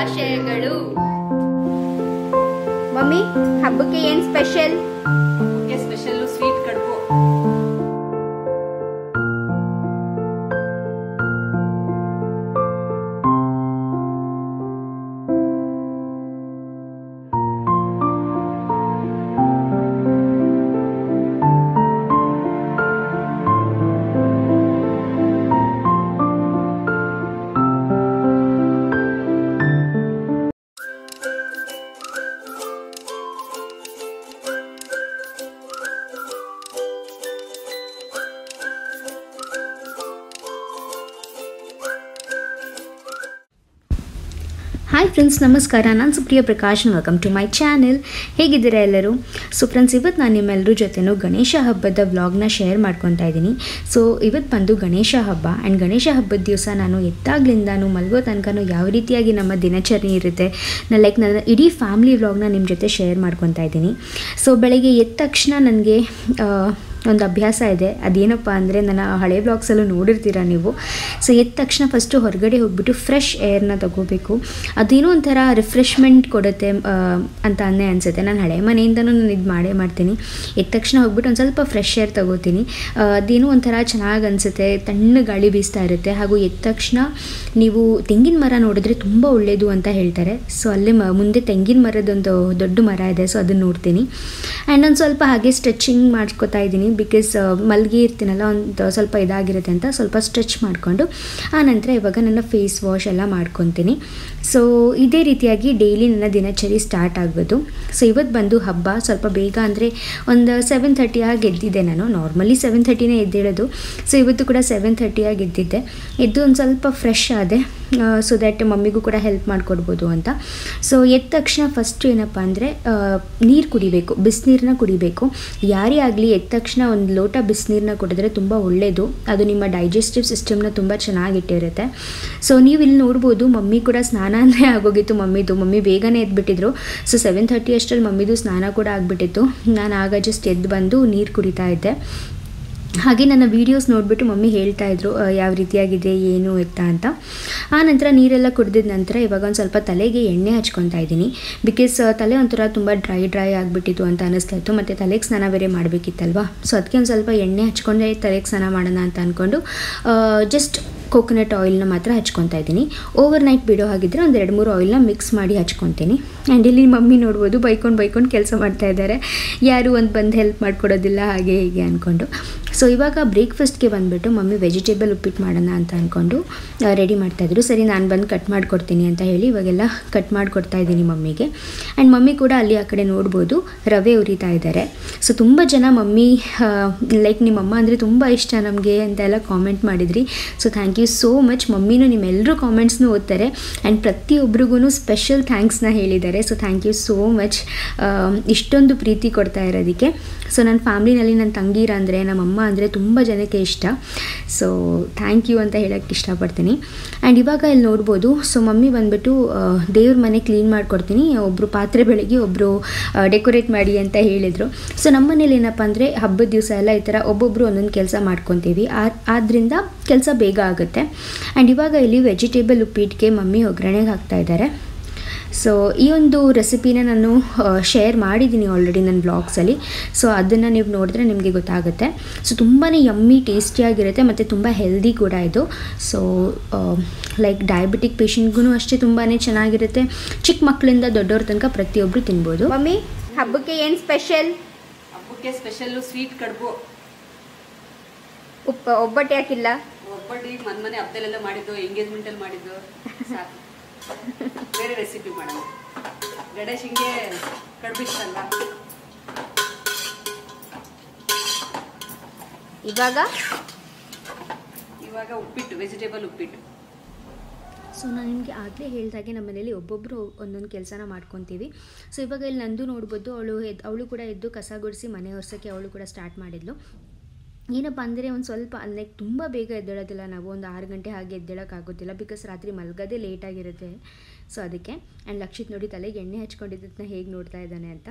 ಶುಭಾಶಯಗಳು ಮಮ್ಮಿ ಹಬ್ಬಕ್ಕೆ ಏನ್ ಸ್ಪೆಷಲ್ ಸ್ಪೆಷಲ್ ಸ್ವೀಟ್ ಕಡುಬು ಹಾಯ್ ಫ್ರೆಂಡ್ಸ್ ನಮಸ್ಕಾರ ನಾನು Supriya Prakash welcome to my channel ಹೇಗಿದ್ದೀರಾ ಎಲ್ಲರೂ ಸೊ ಫ್ರೆಂಡ್ಸ್ ಇವತ್ತು ನಾನು ನಿಮ್ಮೆಲ್ಲರ ಜೊತೆನೂ ಗಣೇಶ ಹಬ್ಬದ ವ್ಲಾಗ್ನ ಶೇರ್ ಮಾಡ್ಕೊತಾ ಇದ್ದೀನಿ ಸೊ ಇವತ್ತು ಬಂದು ಗಣೇಶ ಹಬ್ಬ ಆ್ಯಂಡ್ ಗಣೇಶ ಹಬ್ಬದ ದಿವಸ ನಾನು ಎತ್ತಾಗ್ಲಿಂದಾನು ಮಲ್ಗೋ ತನಕನೂ ಯಾವ ರೀತಿಯಾಗಿ ನಮ್ಮ ದಿನಚರಿ ಇರುತ್ತೆ ನಾನು ಲೈಕ್ ನನ್ನ ಇಡೀ ಫ್ಯಾಮಿಲಿ ವ್ಲಾಗ್ನ ನಿಮ್ಮ ಜೊತೆ ಶೇರ್ ಮಾಡ್ಕೊತಾ ಇದ್ದೀನಿ ಸೊ ಬೆಳಗ್ಗೆ ಎದ್ದ ತಕ್ಷಣ ನನಗೆ ಒಂದು ಅಭ್ಯಾಸ ಇದೆ ಅದೇನಪ್ಪ ಅಂದರೆ ನನ್ನ ಹಳೆ ಬ್ಲಾಗ್ಸಲ್ಲೂ ನೋಡಿರ್ತೀರ ನೀವು ಸೊ ಎದ್ದ ತಕ್ಷಣ ಫಸ್ಟು ಹೊರಗಡೆ ಹೋಗ್ಬಿಟ್ಟು ಫ್ರೆಶ್ ಏರ್ನ ತಗೋಬೇಕು ಅದೇನೋ ಒಂಥರ ರಿಫ್ರೆಶ್ಮೆಂಟ್ ಕೊಡುತ್ತೆ ಆ, ಅಂತ ಅನ್ನೇ ಅನಿಸುತ್ತೆ ನಾನು ಹಳೆ ಮನೆಯಿಂದನೂ ನಾನು ಇದು ಮಾಡೇ ಮಾಡ್ತೀನಿ ಎದ್ದ ತಕ್ಷಣ ಹೋಗ್ಬಿಟ್ಟು ಒಂದು ಸ್ವಲ್ಪ ಫ್ರೆಶ್ ಏರ್ ತಗೋತೀನಿ ಆ, ಅದೇನೋ ಒಂಥರ ಚೆನ್ನಾಗಿ ಅನಿಸುತ್ತೆ ತಣ್ಣ ಗಾಳಿ ಬೀಸ್ತಾ ಇರುತ್ತೆ ಹಾಗೂ ಎದ್ದ ತಕ್ಷಣ ನೀವು ತೆಂಗಿನ ಮರ ನೋಡಿದ್ರೆ ತುಂಬ ಒಳ್ಳೆಯದು ಅಂತ ಹೇಳ್ತಾರೆ ಸೊ ಅಲ್ಲೇ ಮ ಮುಂದೆ ತೆಂಗಿನ ಮರದೊಂದು ದೊಡ್ಡ ಮರ ಇದೆ ಸೊ ಅದನ್ನು ನೋಡ್ತೀನಿ ಆ್ಯಂಡ್ ಒಂದು ಸ್ವಲ್ಪ ಹಾಗೆ ಸ್ಟ್ರೆಚಿಂಗ್ ಮಾಡ್ಕೋತಾ ಇದ್ದೀನಿ ಬಿಕಾಸ್ ಮಲ್ಗಿ ಇರ್ತೀನಲ್ಲ ಒಂದು ಸ್ವಲ್ಪ ಇದಾಗಿರುತ್ತೆ ಅಂತ ಸ್ವಲ್ಪ ಸ್ಟ್ರೆಚ್ ಮಾಡಿಕೊಂಡು ಆನಂತರ ಇವಾಗ ನನ್ನ ಫೇಸ್ ವಾಶ್ ಎಲ್ಲ ಮಾಡ್ಕೊತೀನಿ ಸೊ ಇದೇ ರೀತಿಯಾಗಿ ಡೈಲಿ ನನ್ನ ದಿನಚರಿ ಸ್ಟಾರ್ಟ್ ಆಗ್ಬೋದು ಸೊ ಇವತ್ತು ಬಂದು ಹಬ್ಬ ಸ್ವಲ್ಪ ಬೇಗ ಅಂದರೆ ಒಂದು ಸೆವೆನ್ ಥರ್ಟಿ ಆಗಿ ಎದ್ದಿದ್ದೆ ನಾನು ನಾರ್ಮಲಿ ಸೆವೆನ್ ಥರ್ಟಿನೇ ಎದ್ದೇಳೋದು ಸೊ ಇವತ್ತು ಕೂಡ ಸೆವೆನ್ ಥರ್ಟಿಯಾಗಿ ಎದ್ದಿದ್ದೆ ಎದ್ದು ಒಂದು ಸ್ವಲ್ಪ ಫ್ರೆಶ್ ಆದೆ ಸೊ ದ್ಯಾಟ್ ಮಮ್ಮಿಗೂ ಕೂಡ ಹೆಲ್ಪ್ ಮಾಡಿಕೊಡ್ಬೋದು ಅಂತ ಸೊ ಎದ್ದ ತಕ್ಷಣ ಫಸ್ಟ್ ಏನಪ್ಪ ಅಂದರೆ ನೀರು ಕುಡಿಬೇಕು ಬಿಸಿನೀರನ್ನ ಕುಡಿಬೇಕು ಯಾರೇ ಆಗಲಿ ಎದ್ದ ತಕ್ಷಣ ಒಂದು ಲೋಟ ಬಿಸಿನೀರನ್ನ ಕುಡಿದ್ರೆ ತುಂಬ ಒಳ್ಳೆಯದು ಅದು ನಿಮ್ಮ ಡೈಜೆಸ್ಟಿವ್ ಸಿಸ್ಟಮ್ನ ತುಂಬ ಚೆನ್ನಾಗಿಟ್ಟಿರುತ್ತೆ ಸೊ ನೀವು ಇಲ್ಲಿ ನೋಡ್ಬೋದು ಮಮ್ಮಿ ಕೂಡ ಸ್ನಾನ ಅಂದರೆ ಆಗೋಗಿತ್ತು ಮಮ್ಮಿದು ಮಮ್ಮಿ ಬೇಗನೆ ಎದ್ಬಿಟ್ಟಿದ್ರು ಸೊ ಸೆವೆನ್ ಥರ್ಟಿ ಅಷ್ಟರಲ್ಲಿ ಮಮ್ಮಿದು ಸ್ನಾನ ಕೂಡ ಆಗಿಬಿಟ್ಟಿತ್ತು ನಾನು ಆಗ ಜಸ್ಟ್ ಎದ್ದು ಬಂದು ನೀರು ಕುಡಿತಾ ಇದ್ದೆ ಹಾಗೆ ನನ್ನ ವೀಡಿಯೋಸ್ ನೋಡಿಬಿಟ್ಟು ಮಮ್ಮಿ ಹೇಳ್ತಾ ಇದ್ರು ಆ, ಯಾವ ರೀತಿಯಾಗಿದೆ ಏನು ಎತ್ತ ಅಂತ ಆ ನಂತರ ನೀರೆಲ್ಲ ಕುಡಿದಿದ ನಂತರ ಇವಾಗ ಒಂದು ಸ್ವಲ್ಪ ತಲೆಗೆ ಎಣ್ಣೆ ಹಚ್ಕೊತಾ ಇದ್ದೀನಿ ಬಿಕಾಸ್ ತಲೆ ಒಂಥರ ತುಂಬ ಡ್ರೈ ಡ್ರೈ ಆಗಿಬಿಟ್ಟಿತ್ತು ಅಂತ ಅನ್ನಿಸ್ತಾ ಇತ್ತು ಮತ್ತು ತಲೆಗೆ ಸ್ನಾನ ಬೇರೆ ಮಾಡಬೇಕಿತ್ತಲ್ವಾ ಸೊ ಅದಕ್ಕೆ ಒಂದು ಸ್ವಲ್ಪ ಎಣ್ಣೆ ಹಚ್ಕೊಂಡೆ ತಲೆಗೆ ಸ್ನಾನ ಮಾಡೋಣ ಅಂತ ಅಂದ್ಕೊಂಡು ಜಸ್ಟ್ ಕೋಕೋನಟ್ ಆಯಿಲ್ನ ಮಾತ್ರ ಹಚ್ಕೊತಾ ಇದ್ದೀನಿ ಓವರ್ ನೈಟ್ ಬಿಡೋ ಹಾಗಿದ್ರೆ ಒಂದು ಎರಡು ಮೂರು ಆಯಿಲ್ನ ಮಿಕ್ಸ್ ಮಾಡಿ ಹಚ್ಕೊತೀನಿ ಆ್ಯಂಡ್ ಇಲ್ಲಿ ಮಮ್ಮಿ ನೋಡ್ಬೋದು ಬೈಕೊಂಡು ಬೈಕೊಂಡು ಕೆಲಸ ಮಾಡ್ತಾ ಇದ್ದಾರೆ ಯಾರು ಒಂದು ಬಂದು ಹೆಲ್ಪ್ ಮಾಡ್ಕೊಡೋದಿಲ್ಲ ಹಾಗೆ ಹೀಗೆ ಅಂದ್ಕೊಂಡು ಸೊ ಇವಾಗ ಬ್ರೇಕ್ಫಾಸ್ಟ್ಗೆ ಬಂದುಬಿಟ್ಟು ಮಮ್ಮಿ ವೆಜಿಟೇಬಲ್ ಉಪ್ಪಿಟ್ಟು ಮಾಡೋಣ ಅಂತ ಅಂದ್ಕೊಂಡು ರೆಡಿ ಮಾಡ್ತಾಯಿದ್ರು ಸರಿ ನಾನು ಬಂದು ಕಟ್ ಮಾಡಿಕೊಡ್ತೀನಿ ಅಂತ ಹೇಳಿ ಇವಾಗೆಲ್ಲ ಕಟ್ ಮಾಡಿಕೊಡ್ತಾ ಇದ್ದೀನಿ ಮಮ್ಮಿಗೆ ಆ್ಯಂಡ್ ಮಮ್ಮಿ ಕೂಡ ಅಲ್ಲಿ ಆ ಕಡೆ ನೋಡ್ಬೋದು ರವೆ ಉರಿತಾ ಇದ್ದಾರೆ ಸೊ ತುಂಬ ಜನ ಮಮ್ಮಿ ಲೈಕ್ ನಿಮ್ಮಮ್ಮ ಅಂದರೆ ತುಂಬ ಇಷ್ಟ ನಮಗೆ ಅಂತೆಲ್ಲ ಕಾಮೆಂಟ್ ಮಾಡಿದ್ರಿ so thank you so much ಮಮ್ಮಿನೂ ನಿಮ್ಮೆಲ್ಲರೂ ಕಾಮೆಂಟ್ಸ್ನೂ ಓದ್ತಾರೆ ಆ್ಯಂಡ್ ಪ್ರತಿಯೊಬ್ಬರಿಗೂ ಸ್ಪೆಷಲ್ ಥ್ಯಾಂಕ್ಸ್ನ ಹೇಳಿದ್ದಾರೆ so thank you so much ಇಷ್ಟೊಂದು ಪ್ರೀತಿ ಕೊಡ್ತಾ ಇರೋದಕ್ಕೆ ಸೊ ನನ್ನ ಫ್ಯಾಮ್ಲಿನಲ್ಲಿ ನನ್ನ ತಂಗೀರ ಅಂದರೆ ನಮ್ಮಮ್ಮ ಅಂದರೆ ತುಂಬ ಜನಕ್ಕೆ ಇಷ್ಟ ಸೊ ಥ್ಯಾಂಕ್ ಯು ಅಂತ ಹೇಳೋಕ್ಕೆ ಇಷ್ಟಪಡ್ತೀನಿ ಆ್ಯಂಡ್ ಇವಾಗ ಇಲ್ಲಿ ನೋಡ್ಬೋದು ಸೊ ಮಮ್ಮಿ ಬಂದುಬಿಟ್ಟು ದೇವ್ರ ಮನೆ ಕ್ಲೀನ್ ಮಾಡಿಕೊಡ್ತೀನಿ ಒಬ್ಬರು ಪಾತ್ರೆ ಬೆಳಗ್ಗೆ ಒಬ್ಬರು ಡೆಕೋರೇಟ್ ಮಾಡಿ ಅಂತ ಹೇಳಿದರು ಸೊ ನಮ್ಮ ಮನೇಲಿ ಏನಪ್ಪ ಅಂದರೆ ಹಬ್ಬದ ದಿವಸ ಎಲ್ಲ ಈ ಥರ ಒಬ್ಬೊಬ್ಬರು ಒಂದೊಂದು ಕೆಲಸ ಮಾಡ್ಕೊತೀವಿ ಆದ್ದರಿಂದ ಕೆಲಸ ಬೇಗ ಆಗುತ್ತೆ ಆ್ಯಂಡ್ ಇವಾಗ ಇಲ್ಲಿ ವೆಜಿಟೇಬಲ್ ಉಪ್ಪಿಟ್ಟಿಗೆ ಮಮ್ಮಿ ಒಗ್ಗರಣೆಗೆ ಹಾಕ್ತಾ ಇದ್ದಾರೆ ಸೊ ಈ ಒಂದು ರೆಸಿಪಿನ ನಾನು ಶೇರ್ ಮಾಡಿದ್ದೀನಿ ಆಲ್ರೆಡಿ ನನ್ನ ಬ್ಲಾಗ್ಸಲ್ಲಿ ಸೊ ಅದನ್ನು ನೀವು ನೋಡಿದ್ರೆ ನಿಮಗೆ ಗೊತ್ತಾಗುತ್ತೆ ಸೊ ತುಂಬಾ ಯಮ್ಮಿ ಟೇಸ್ಟಿಯಾಗಿರುತ್ತೆ ಮತ್ತು ತುಂಬ ಹೆಲ್ದಿ ಕೂಡ ಇದು ಸೊ ಲೈಕ್ ಡಯಾಬಿಟಿಕ್ ಪೇಷಂಟ್ಗೂ ಅಷ್ಟೇ ತುಂಬಾ ಚೆನ್ನಾಗಿರುತ್ತೆ ಚಿಕ್ಕ ಮಕ್ಕಳಿಂದ ದೊಡ್ಡವ್ರ ತನಕ ಪ್ರತಿಯೊಬ್ಬರು ತಿನ್ಬೋದು ಮಮ್ಮಿ ಹಬ್ಬಕ್ಕೆ ಏನ್ ಸ್ಪೆಷಲ್ ಹಬ್ಬಕ್ಕೆ ಸ್ಪೆಷಲ್ಲು ಸ್ವೀಟ್ ಕಡುಬು ಉಪ್ಪ ಒಬ್ಬಟ್ಟು ಯಾಕಿಲ್ಲ ಒಬ್ಬಟ್ಟು ಮನ್ ಮನೆ ಹಬ್ಬದಲ್ಲೆಲ್ಲ ಮಾಡಿದ್ದು ಎಂಗೇಜ್ಮೆಂಟಲ್ಲಿ ಮಾಡಿದ್ದು ಸಾಕು ಬೇರೆ ರೆಸಿಪಿ ಮಾಡೋಣ ಗಣೇಶ್ ಹಿಂಗೆ ಕಡುಬು ಇಷ್ಟ ಅಲ್ಲ ಇವಾಗ ಇವಾಗ ಉಪ್ಪಿಟ್ಟು ವೆಜಿಟೇಬಲ್ ಉಪ್ಪಿಟ್ಟು ಸೊ ನಾನು ನಿಮಗೆ ಆಗಲೇ ಹೇಳ್ದಾಗೆ ನಮ್ಮ ಮನೇಲಿ ಒಬ್ಬೊಬ್ಬರು ಒಂದೊಂದು ಕೆಲಸನ ಮಾಡ್ಕೊತೀವಿ ಸೊ ಇವಾಗ ಇಲ್ಲಿ ನಂದು ನೋಡ್ಬೋದು ಅವಳು ಎದ್ದು ಅವಳು ಕೂಡ ಎದ್ದು ಕಸ ಗುಡಿಸಿ ಮನೆ ಒರೆಸೋಕ್ಕೆ ಅವಳು ಕೂಡ ಸ್ಟಾರ್ಟ್ ಮಾಡಿದ್ಲು ಏನಪ್ಪ ಅಂದರೆ ಒಂದು ಸ್ವಲ್ಪ ಲೈಕ್ ತುಂಬ ಬೇಗ ಎದ್ದೇಳೋದಿಲ್ಲ ನಾವು ಒಂದು ಆರು ಗಂಟೆ ಹಾಗೆ ಎದ್ದೇಳೋಕ್ಕಾಗೋದಿಲ್ಲ ಬಿಕಾಸ್ ರಾತ್ರಿ ಮಲ್ಗೋದೇ ಲೇಟಾಗಿರುತ್ತೆ ಸೊ ಅದಕ್ಕೆ ಆ್ಯಂಡ್ ಲಕ್ಷಿತ್ ನೋಡಿ ತಲೆಗೆ ಎಣ್ಣೆ ಹಚ್ಕೊಂಡಿದ್ದನ್ನ ಹೇಗೆ ನೋಡ್ತಾ ಇದ್ದಾನೆ ಅಂತ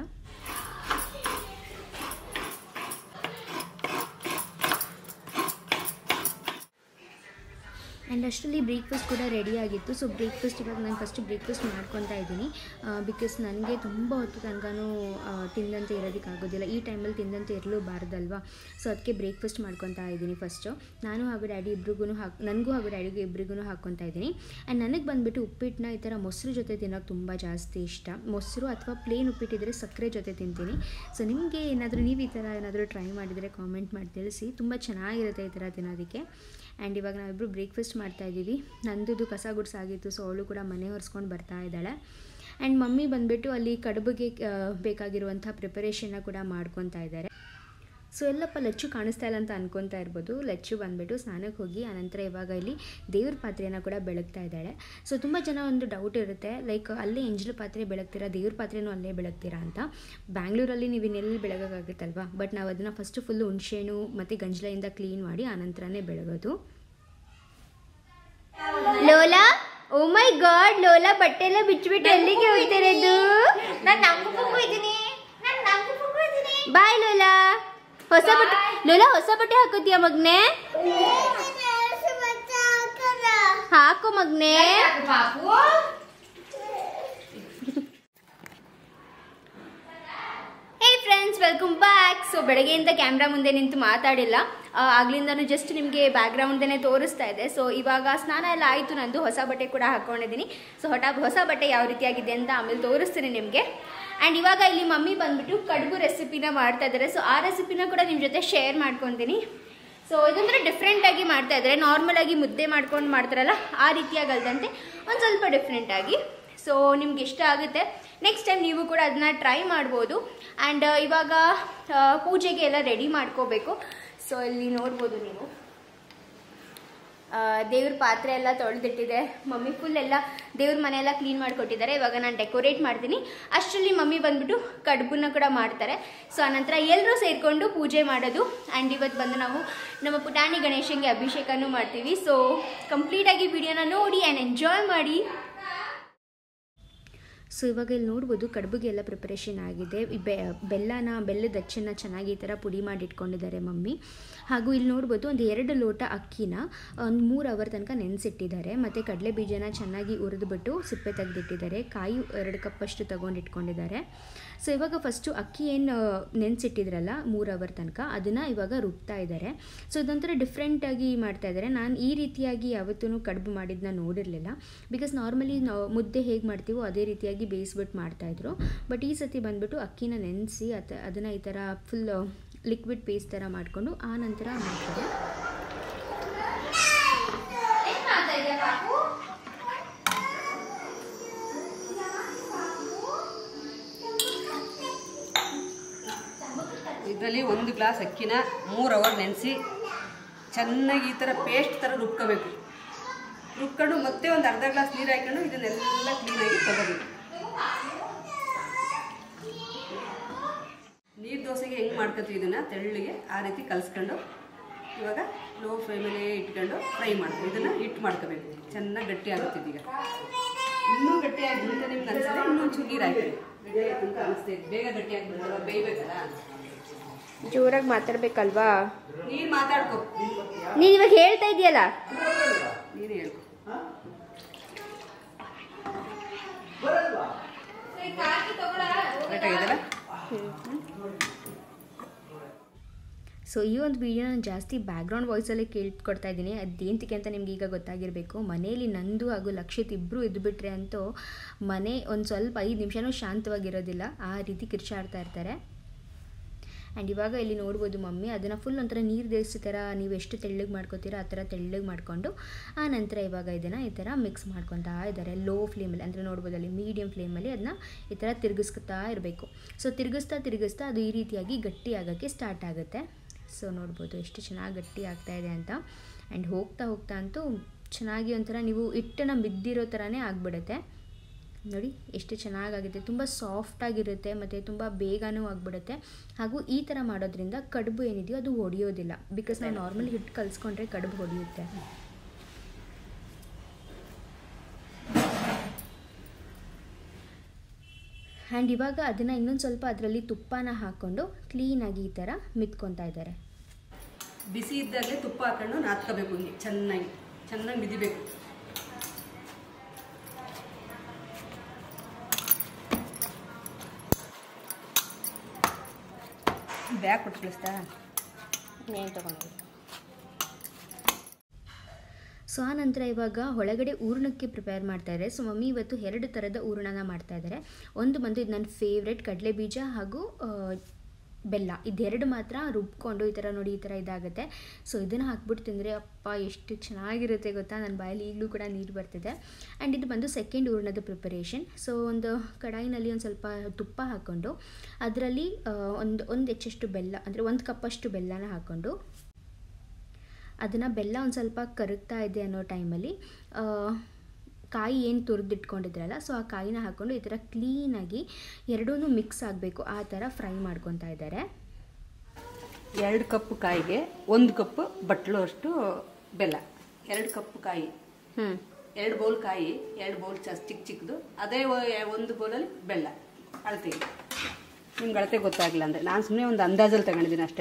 ಆ್ಯಂಡ್ ಅಷ್ಟರಲ್ಲಿ ಬ್ರೇಕ್ಫಾಸ್ಟ್ ಕೂಡ ರೆಡಿ ಆಗಿತ್ತು ಸೊ ಬ್ರೇಕ್ಫಾಸ್ಟ್ ಇವಾಗ ನಾನು ಫಸ್ಟ್ ಬ್ರೇಕ್ಫಾಸ್ಟ್ ಮಾಡ್ಕೊತಾ ಇದ್ದೀನಿ ಬಿಕಾಸ್ ನನಗೆ ತುಂಬ ಹೊತ್ತು ತನಕನೂ ತಿಂದಂತೆ ಇರೋದಕ್ಕಾಗೋದಿಲ್ಲ ಈ ಟೈಮಲ್ಲಿ ತಿಂದಂತೆ ಇರಲೂಬಾರ್ದಲ್ವಾ ಸೊ ಅದಕ್ಕೆ ಬ್ರೇಕ್ಫಾಸ್ಟ್ ಮಾಡ್ಕೊತಾ ಇದ್ದೀನಿ ಫಸ್ಟು ನಾನು ಹಾಗೂ ಡ್ಯಾಡಿ ಇಬ್ರಿಗೂ ಹಾಕಿ ನನಗೂ ಹಾಗೂ ಡ್ಯಾಡಿಗೂ ಇಬ್ರಿಗೂ ಹಾಕ್ಕೊತಾ ಇದ್ದೀನಿ ಆ್ಯಂಡ್ ನನಗೆ ಬಂದುಬಿಟ್ಟು ಉಪ್ಪಿಟ್ಟನ್ನ ಈ ಥರ ಮೊಸರು ಜೊತೆ ತಿನ್ನೋಕೆ ತುಂಬ ಜಾಸ್ತಿ ಇಷ್ಟ ಮೊಸರು ಅಥವಾ ಪ್ಲೇನ್ ಉಪ್ಪಿಟ್ಟಿದ್ರೆ ಸಕ್ಕರೆ ಜೊತೆ ತಿಂತೀನಿ ಸೊ ನಿಮಗೆ ಏನಾದರೂ ನೀವು ಈ ಥರ ಏನಾದರೂ ಟ್ರೈ ಮಾಡಿದರೆ ಕಾಮೆಂಟ್ ಮಾಡಿ ತಿಳಿಸಿ ತುಂಬ ಚೆನ್ನಾಗಿರುತ್ತೆ ಈ ಥರ ತಿನ್ನೋದಕ್ಕೆ ಆ್ಯಂಡ್ ಇವಾಗ ನಾವಿಬ್ಬರು ಬ್ರೇಕ್ಫಾಸ್ಟ್ ಮಾಡ್ತಾ ಇದ್ದೀವಿ ನಂದು ಕಸ ಗುಡ್ಸಾಗಿತ್ತು ಸೊ ಅವಳು ಕೂಡ ಮನೆ ಒರೆಸ್ಕೊಂಡು ಬರ್ತಾ ಇದ್ದಾಳೆ ಆ್ಯಂಡ್ ಮಮ್ಮಿ ಬಂದುಬಿಟ್ಟು ಅಲ್ಲಿ ಕಡುಬಿಗೆ ಆ, ಬೇಕಾಗಿರುವಂಥ ಪ್ರಿಪರೇಷನ್ನ ಕೂಡ ಮಾಡ್ಕೊತಾ ಇದ್ದಾರೆ ಸೊ ಎಲ್ಲಪ್ಪ ಲಚ್ಚು ಕಾಣಿಸ್ತಾ ಇಲ್ಲ ಅಂತ ಅನ್ಕೊತಾ ಇರ್ಬೋದು ಲಚ್ಚು ಬಂದುಬಿಟ್ಟು ಸ್ನಾನಕ್ಕೆ ಹೋಗಿ ಆನಂತರ ಇವಾಗ ಇಲ್ಲಿ ದೇವ್ರ ಪಾತ್ರೆನ ಕೂಡ ಬೆಳಗ್ತಾ ಇದ್ದಾಳೆ ಸೊ ತುಂಬ ಜನ ಒಂದು ಡೌಟ್ ಇರುತ್ತೆ ಲೈಕ್ ಅಲ್ಲೇ ಎಂಜಲು ಪಾತ್ರೆ ಬೆಳಗ್ತೀರಾ ದೇವ್ರ ಪಾತ್ರೆನೂ ಅಲ್ಲೇ ಬೆಳಗ್ತೀರಾ ಅಂತ ಬ್ಯಾಂಗ್ಳೂರಲ್ಲಿ ನೀವು ಇನ್ನೆಲ್ಲಿ ಬೆಳಗೋಕ್ಕಾಗುತ್ತಲ್ವಾ ಬಟ್ ನಾವು ಅದನ್ನು ಫಸ್ಟು ಫುಲ್ಲು ಹುಣಸೆಹಣ್ಣು ಮತ್ತು ಗಂಜಲೆಯಿಂದ ಕ್ಲೀನ್ ಮಾಡಿ ಆನಂತರನೇ ಬೆಳಗೋದು ಲೋಲಾ ಓ ಮೈ ಗಾಡ್ ಲೋಲಾ ಬಟ್ಟೆ ಎಲ್ಲ ಬಿಚ್ಚಿಬಿಟ್ಟು ಎಲ್ಲಿಗೆ ಹೋಗ್ತಿರೋದು ನಾನು ನಂಗು ಪುಕ್ಕು ಇದ್ದೀನಿ ನಾನು ನಂಗು ಪುಕ್ಕು ಇದ್ದೀನಿ ಬಾಯ್ ಲೋಲಾ ಹೊಸ ಬಟ್ಟೆ ಲೋಲಾ ಹೊಸ ಬಟ್ಟೆ ಹಾಕೋತೀಯ ಮಗ್ನೆ ಹಾಕು ಮಗ್ನೆ ಪಾಪು hey friends welcome back so ಬೆಳಗ್ಗೆಯಿಂದ ಕ್ಯಾಮ್ರಾ ಮುಂದೆ ನಿಂತು ಮಾತಾಡಿಲ್ಲ ಆ, ಆಗ್ಲಿಂದನೂ ಜಸ್ಟ್ ನಿಮಗೆ ಬ್ಯಾಕ್ಗ್ರೌಂಡನ್ನೇ ತೋರಿಸ್ತಾ ಇದೆ ಸೊ ಇವಾಗ ಸ್ನಾನ ಎಲ್ಲ ಆಯಿತು ನಂದು ಹೊಸ ಬಟ್ಟೆ ಕೂಡ ಹಾಕ್ಕೊಂಡಿದ್ದೀನಿ ಸೊ ಹೊಟ ಹೊಸ ಬಟ್ಟೆ ಯಾವ ರೀತಿಯಾಗಿದೆ ಅಂತ ಆಮೇಲೆ ತೋರಿಸ್ತೀನಿ ನಿಮಗೆ ಆ್ಯಂಡ್ ಇವಾಗ ಇಲ್ಲಿ ಮಮ್ಮಿ ಬಂದ್ಬಿಟ್ಟು ಕಡುಬು ರೆಸಿಪಿನ ಮಾಡ್ತಾ ಇದ್ದಾರೆ ಸೊ ಆ ರೆಸಿಪಿನ ಕೂಡ ನಿಮ್ಮ ಜೊತೆ ಶೇರ್ ಮಾಡ್ಕೊತೀನಿ ಸೊ ಇದೊಂಥರ ಡಿಫ್ರೆಂಟಾಗಿ ಮಾಡ್ತಾ ಇದ್ದಾರೆ ನಾರ್ಮಲ್ ಆಗಿ ಮುದ್ದೆ ಮಾಡ್ಕೊಂಡು ಮಾಡ್ತಾರಲ್ಲ ಆ ರೀತಿಯಾಗಿ ಅಲ್ದಂತೆ ಒಂದು ಸ್ವಲ್ಪ ಡಿಫ್ರೆಂಟಾಗಿ ಸೊ ನಿಮ್ಗೆ ಇಷ್ಟ ಆಗುತ್ತೆ ನೆಕ್ಸ್ಟ್ ಟೈಮ್ ನೀವು ಕೂಡ ಅದನ್ನ ಟ್ರೈ ಮಾಡ್ಬೋದು ಆ್ಯಂಡ್ ಇವಾಗ ಆ, ಪೂಜೆಗೆ ಎಲ್ಲ ರೆಡಿ ಮಾಡ್ಕೋಬೇಕು ಸೊ ಇಲ್ಲಿ ನೋಡ್ಬೋದು ನೀವು ಆ, ದೇವ್ರ ಪಾತ್ರೆ ಎಲ್ಲ ತೊಳೆದಿಟ್ಟಿದೆ ಮಮ್ಮಿ ಫುಲ್ ಎಲ್ಲ ದೇವ್ರ ಮನೆ ಎಲ್ಲ ಕ್ಲೀನ್ ಮಾಡಿಕೊಟ್ಟಿದ್ದಾರೆ ಇವಾಗ ನಾನು ಡೆಕೋರೇಟ್ ಮಾಡ್ತೀನಿ ಅಷ್ಟರಲ್ಲಿ ಮಮ್ಮಿ ಬಂದ್ಬಿಟ್ಟು ಕಡುಬನ್ನ ಕೂಡ ಮಾಡ್ತಾರೆ ಸೊ ಆನಂತರ ಎಲ್ಲರೂ ಸೇರಿಕೊಂಡು ಪೂಜೆ ಮಾಡೋದು ಆ್ಯಂಡ್ ಇವತ್ತು ಬಂದು ನಾವು ನಮ್ಮ ಪುಟಾಣಿ ಗಣೇಶಂಗೆ ಅಭಿಷೇಕನೂ ಮಾಡ್ತೀವಿ ಸೊ ಕಂಪ್ಲೀಟಾಗಿ ವಿಡಿಯೋನ ನೋಡಿ ಆ್ಯಂಡ್ ಎಂಜಾಯ್ ಮಾಡಿ ಸೊ ಇವಾಗ ಇಲ್ಲಿ ನೋಡ್ಬೋದು ಕಡುಬಿಗೆ ಎಲ್ಲ ಪ್ರಿಪರೇಷನ್ ಆಗಿದೆ ಈ ಬೆ ಬೆಲ್ಲನ ಬೆಲ್ಲದ ಅಚ್ಚನ್ನು ಚೆನ್ನಾಗಿ ಈ ಥರ ಪುಡಿ ಮಾಡಿ ಇಟ್ಕೊಂಡಿದ್ದಾರೆ ಮಮ್ಮಿ ಹಾಗೂ ಇಲ್ಲಿ ನೋಡ್ಬೋದು ಒಂದು ಎರಡು ಲೋಟ ಅಕ್ಕಿನ ಒಂದು ಮೂರು ಅವರ್ ತನಕ ನೆನೆಸಿಟ್ಟಿದ್ದಾರೆ ಮತ್ತು ಕಡಲೆ ಬೀಜನ ಚೆನ್ನಾಗಿ ಹುರಿದ್ಬಿಟ್ಟು ಸಿಪ್ಪೆ ತೆಗೆದಿಟ್ಟಿದ್ದಾರೆ ಕಾಯಿ ಎರಡು ಕಪ್ಪಷ್ಟು ತೊಗೊಂಡು ಇಟ್ಕೊಂಡಿದ್ದಾರೆ ಸೊ ಇವಾಗ ಫಸ್ಟು ಅಕ್ಕಿ ಏನು ನೆನೆಸಿಟ್ಟಿದ್ರಲ್ಲ ಮೂರು ಅವರ್ ತನಕ ಅದನ್ನು ಇವಾಗ ರುಬ್ತಾ ಇದ್ದಾರೆ ಸೊ ಇದೊಂಥರ ಡಿಫ್ರೆಂಟಾಗಿ ಮಾಡ್ತಾ ಇದ್ದಾರೆ ನಾನು ಈ ರೀತಿಯಾಗಿ ಯಾವತ್ತೂ ಕಡುಬು ಮಾಡಿದ್ದನ್ನ ನೋಡಿರಲಿಲ್ಲ ಬಿಕಾಸ್ ನಾರ್ಮಲಿ ನಾವು ಮುದ್ದೆ ಹೇಗೆ ಮಾಡ್ತೀವೋ ಅದೇ ರೀತಿಯಾಗಿ ಬೇಯಿಸ್ಬಿಟ್ಟು ಮಾಡ್ತಾಯಿದ್ರು ಬಟ್ ಈ ಸತಿ ಬಂದ್ಬಿಟ್ಟು ಅಕ್ಕಿನ ನೆನೆಸಿ ಅತ ಅದನ್ನು ಈ ಥರ ಫುಲ್ ಲಿಕ್ವಿಡ್ ಪೇಸ್ಟ್ ಥರ ಮಾಡಿಕೊಂಡು ಆ ನಂತರ ಮಾಡ್ತಾರೆ ಏನ್ ಮಾಡ್ತಾ ಇದೀಯ ಪಾಪು ಇದರಲ್ಲಿ ಒಂದು ಗ್ಲಾಸ್ ಅಕ್ಕಿನ ಮೂರು ಅವರ್ ನೆನೆಸಿ ಚೆನ್ನಾಗಿ ಈ ಥರ ಪೇಸ್ಟ್ ಥರ ರುಬ್ಕೋಬೇಕು ರುಬ್ಕೊಂಡು ಮತ್ತೆ ಒಂದು ಅರ್ಧ ಗ್ಲಾಸ್ ನೀರು ಹಾಕೊಂಡು ಇದನ್ನೆಲ್ಲ ಕ್ಲೀನಾಗಿ ತಗೋಬೇಕು ನೀರು ದೋಸೆಗೆ ಹೆಂಗೆ ಮಾಡ್ಕೊತೀವಿ ಇದನ್ನು ತೆಳ್ಳಗೆ ಆ ರೀತಿ ಕಲಿಸ್ಕೊಂಡು ಇವಾಗ ಲೋ ಫ್ಲೇಮಲ್ಲೇ ಇಟ್ಕೊಂಡು ಫ್ರೈ ಮಾಡ್ತೀವಿ ಇದನ್ನು ಹಿಟ್ಟು ಮಾಡ್ಕೋಬೇಕು ಚೆನ್ನಾಗಿ ಗಟ್ಟಿ ಆಗುತ್ತೆ ಇದೀಗ ಇನ್ನೂ ಗಟ್ಟಿ ಆಗಿದೆ ಅಂತ ನಿಮ್ಗೆ ಅನಿಸಿದ್ರೆ ಇನ್ನೂ ಒಂಚೂರು ನೀರು ಹಾಕಿ ಗಟ್ಟಿ ಆಯ್ತು ಅಂತ ಅನಿಸ್ತಾ ಇದೆ ಬೇಗ ಗಟ್ಟಿ ಆಗ್ಬಿಡ್ತಲ್ಲ ಬೇಯ್ಬೇಕಲ್ಲ ಜೋರಾಗಿ ಮಾತಾಡ್ಬೇಕಲ್ವಾ ನೀನು ಮಾತಾಡ್ಕೊ ನೀನು ಇವಾಗ ಹೇಳ್ತಾ ಇದೆಯಲ್ಲ ನೀನು ಹೇಳ್ಕೊ ಕರೆಕ್ಟ್ ಆಗಿದೆಲ್ಲ ಸೊ ಈ ಒಂದು ವಿಡಿಯೋ ನಾನು ಜಾಸ್ತಿ ಬ್ಯಾಕ್ಗ್ರೌಂಡ್ ವಾಯ್ಸಲ್ಲೇ ಕೇಳ್ಕೊಡ್ತಾ ಇದ್ದೀನಿ ಅದೇಂತಕ್ಕೆ ಅಂತ ನಿಮ್ಗೆ ಈಗ ಗೊತ್ತಾಗಿರಬೇಕು ಮನೇಲಿ ನಂದು ಹಾಗೂ ಲಕ್ಷಿತ್ ಇಬ್ಬರು ಇದ್ದುಬಿಟ್ರೆ ಅಂತೂ ಮನೆ ಒಂದು ಸ್ವಲ್ಪ ಐದು ನಿಮಿಷನೂ ಶಾಂತವಾಗಿರೋದಿಲ್ಲ ಆ ರೀತಿ ಕಿರ್ಚಾಡ್ತಾ ಇರ್ತಾರೆ ಆ್ಯಂಡ್ ಇವಾಗ ಇಲ್ಲಿ ನೋಡ್ಬೋದು ಮಮ್ಮಿ ಅದನ್ನು ಫುಲ್ ಒಂಥರ ನೀರು ದೇಸಿ ಥರ ನೀವು ಎಷ್ಟು ತೆಳ್ಳಗೆ ಮಾಡ್ಕೊತೀರೋ ಆ ಥರ ತೆಳ್ಳಗೆ ಮಾಡಿಕೊಂಡು ಆ ನಂತರ ಇವಾಗ ಇದನ್ನು ಈ ಥರ ಮಿಕ್ಸ್ ಮಾಡ್ಕೊತಾ ಇದ್ದಾರೆ ಲೋ ಫ್ಲೇಮಲ್ಲಿ ಅಂದರೆ ನೋಡ್ಬೋದು ಅಲ್ಲಿ ಮೀಡಿಯಮ್ ಫ್ಲೇಮಲ್ಲಿ ಅದನ್ನ ಈ ಥರ ತಿರುಗಿಸ್ಕೊತಾ ಇರಬೇಕು ಸೊ ತಿರುಗಿಸ್ತಾ ತಿರುಗಿಸ್ತಾ ಅದು ಈ ರೀತಿಯಾಗಿ ಗಟ್ಟಿ ಆಗೋಕ್ಕೆ ಸ್ಟಾರ್ಟ್ ಆಗುತ್ತೆ ಸೊ ನೋಡ್ಬೋದು ಎಷ್ಟು ಚೆನ್ನಾಗಿ ಗಟ್ಟಿ ಆಗ್ತಾ ಇದೆ ಅಂತ ಆ್ಯಂಡ್ ಹೋಗ್ತಾ ಹೋಗ್ತಾ ಅಂತೂ ಚೆನ್ನಾಗಿ ಒಂಥರ ನೀವು ಹಿಟ್ಟನ್ನು ಬಿದ್ದಿರೋ ಥರನೇ ಆಗಿಬಿಡುತ್ತೆ ನೋಡಿ ಎಷ್ಟು ಚೆನ್ನಾಗಾಗಿದೆ ತುಂಬ ಸಾಫ್ಟಾಗಿರುತ್ತೆ ಮತ್ತು ತುಂಬ ಬೇಗನೂ ಆಗಿಬಿಡುತ್ತೆ ಹಾಗೂ ಈ ಥರ ಮಾಡೋದ್ರಿಂದ ಕಡುಬು ಏನಿದೆಯೋ ಅದು ಹೊಡೆಯೋದಿಲ್ಲ ಬಿಕಾಸ್ ನಾವು ನಾರ್ಮಲ್ ಹಿಟ್ಟು ಕಲಿಸ್ಕೊಂಡ್ರೆ ಕಡುಬು ಹೊಡೆಯುತ್ತೆ ಆ್ಯಂಡ್ ಇವಾಗ ಅದನ್ನು ಇನ್ನೊಂದು ಸ್ವಲ್ಪ ಅದರಲ್ಲಿ ತುಪ್ಪನ ಹಾಕ್ಕೊಂಡು ಕ್ಲೀನಾಗಿ ಈ ಥರ ಮಿತ್ಕೊತಾ ಇದ್ದಾರೆ ಬಿಸಿ ಇದ್ದಾಗಲೇ ತುಪ್ಪ ಹಾಕೊಂಡು ನಾದ್ಕೋಬೇಕು ಹಿಂಗೆ ಚೆನ್ನಾಗಿ ಚೆನ್ನಾಗಿ ಮಿದಿಬೇಕು ಬ್ಯಾಗ್ ಕೊಟ್ಟು ಕಳಿಸ್ತಾ ಏನು ತೊಗೊಂಡು ಸೊ ಆ ನಂತರ ಇವಾಗ ಒಳಗಡೆ ಹೂರ್ಣಕ್ಕೆ ಪ್ರಿಪೇರ್ ಮಾಡ್ತಾ ಇದ್ದಾರೆ ಸೊ ಮಮ್ಮಿ ಇವತ್ತು ಎರಡು ಥರದ ಹೂರಣನ ಮಾಡ್ತಾ ಇದ್ದಾರೆ ಒಂದು ಬಂದು ಇದು ನನ್ನ ಫೇವ್ರೆಟ್ ಕಡಲೆ ಬೀಜ ಹಾಗೂ ಆ, ಬೆಲ್ಲ ಇದೆರಡು ಮಾತ್ರ ರುಬ್ಕೊಂಡು ಈ ಥರ ನೋಡಿ ಈ ಥರ ಇದಾಗುತ್ತೆ ಸೊ ಇದನ್ನು ಹಾಕ್ಬಿಟ್ಟು ತಿಂದರೆ ಅಪ್ಪ ಎಷ್ಟು ಚೆನ್ನಾಗಿರುತ್ತೆ ಗೊತ್ತಾ ನನ್ನ ಬಾಯಲ್ಲಿ ಈಗಲೂ ಕೂಡ ನೀರು ಬರ್ತಿದೆ ಆ್ಯಂಡ್ ಇದು ಬಂದು ಸೆಕೆಂಡ್ ಹೂರಣದ ಪ್ರಿಪರೇಷನ್ ಸೊ ಒಂದು ಕಡಾಯಿನಲ್ಲಿ ಒಂದು ಸ್ವಲ್ಪ ತುಪ್ಪ ಹಾಕ್ಕೊಂಡು ಅದರಲ್ಲಿ ಒಂದು ಒಂದು ಹೆಚ್ಚಷ್ಟು ಬೆಲ್ಲ ಅಂದರೆ ಒಂದು ಕಪ್ಪಷ್ಟು ಬೆಲ್ಲನ ಹಾಕ್ಕೊಂಡು ಅದನ್ನು ಬೆಲ್ಲ ಒಂದು ಸ್ವಲ್ಪ ಕರಗ್ತಾ ಇದೆ ಅನ್ನೋ ಟೈಮಲ್ಲಿ ಕಾಯಿ ಏನು ತುರಿದಿಟ್ಕೊಂಡಿದ್ರಲ್ಲ ಸೊ ಆ ಕಾಯಿನ ಹಾಕ್ಕೊಂಡು ಈ ಥರ ಕ್ಲೀನಾಗಿ ಎರಡೂ ಮಿಕ್ಸ್ ಆಗಬೇಕು ಆ ಥರ ಫ್ರೈ ಮಾಡ್ಕೊತಾ ಇದ್ದಾರೆ ಎರಡು ಕಪ್ ಕಾಯಿಗೆ ಒಂದು ಕಪ್ ಬಟ್ಲು ಅಷ್ಟು ಬೆಲ್ಲ ಎರಡು ಕಪ್ ಕಾಯಿ ಹ್ಞೂ ಎರಡು ಬೌಲ್ ಕಾಯಿ ಎರಡು ಬೌಲ್ ಚ ಚಿಕ್ಕ ಚಿಕ್ಕದು ಅದೇ ಒ- ಒಂದು ಬೌಲಲ್ಲಿ ಬೆಲ್ಲ ಅಳತೆಗೆ ನಿಮ್ಗೆ ಅಳತೆ ಗೊತ್ತಾಗಿಲ್ಲ ಅಂದರೆ ನಾನು ಸುಮ್ಮನೆ ಒಂದು ಅಂದಾಜಲ್ಲಿ ತಗೊಂಡಿದ್ದೀನಿ ಅಷ್ಟೇ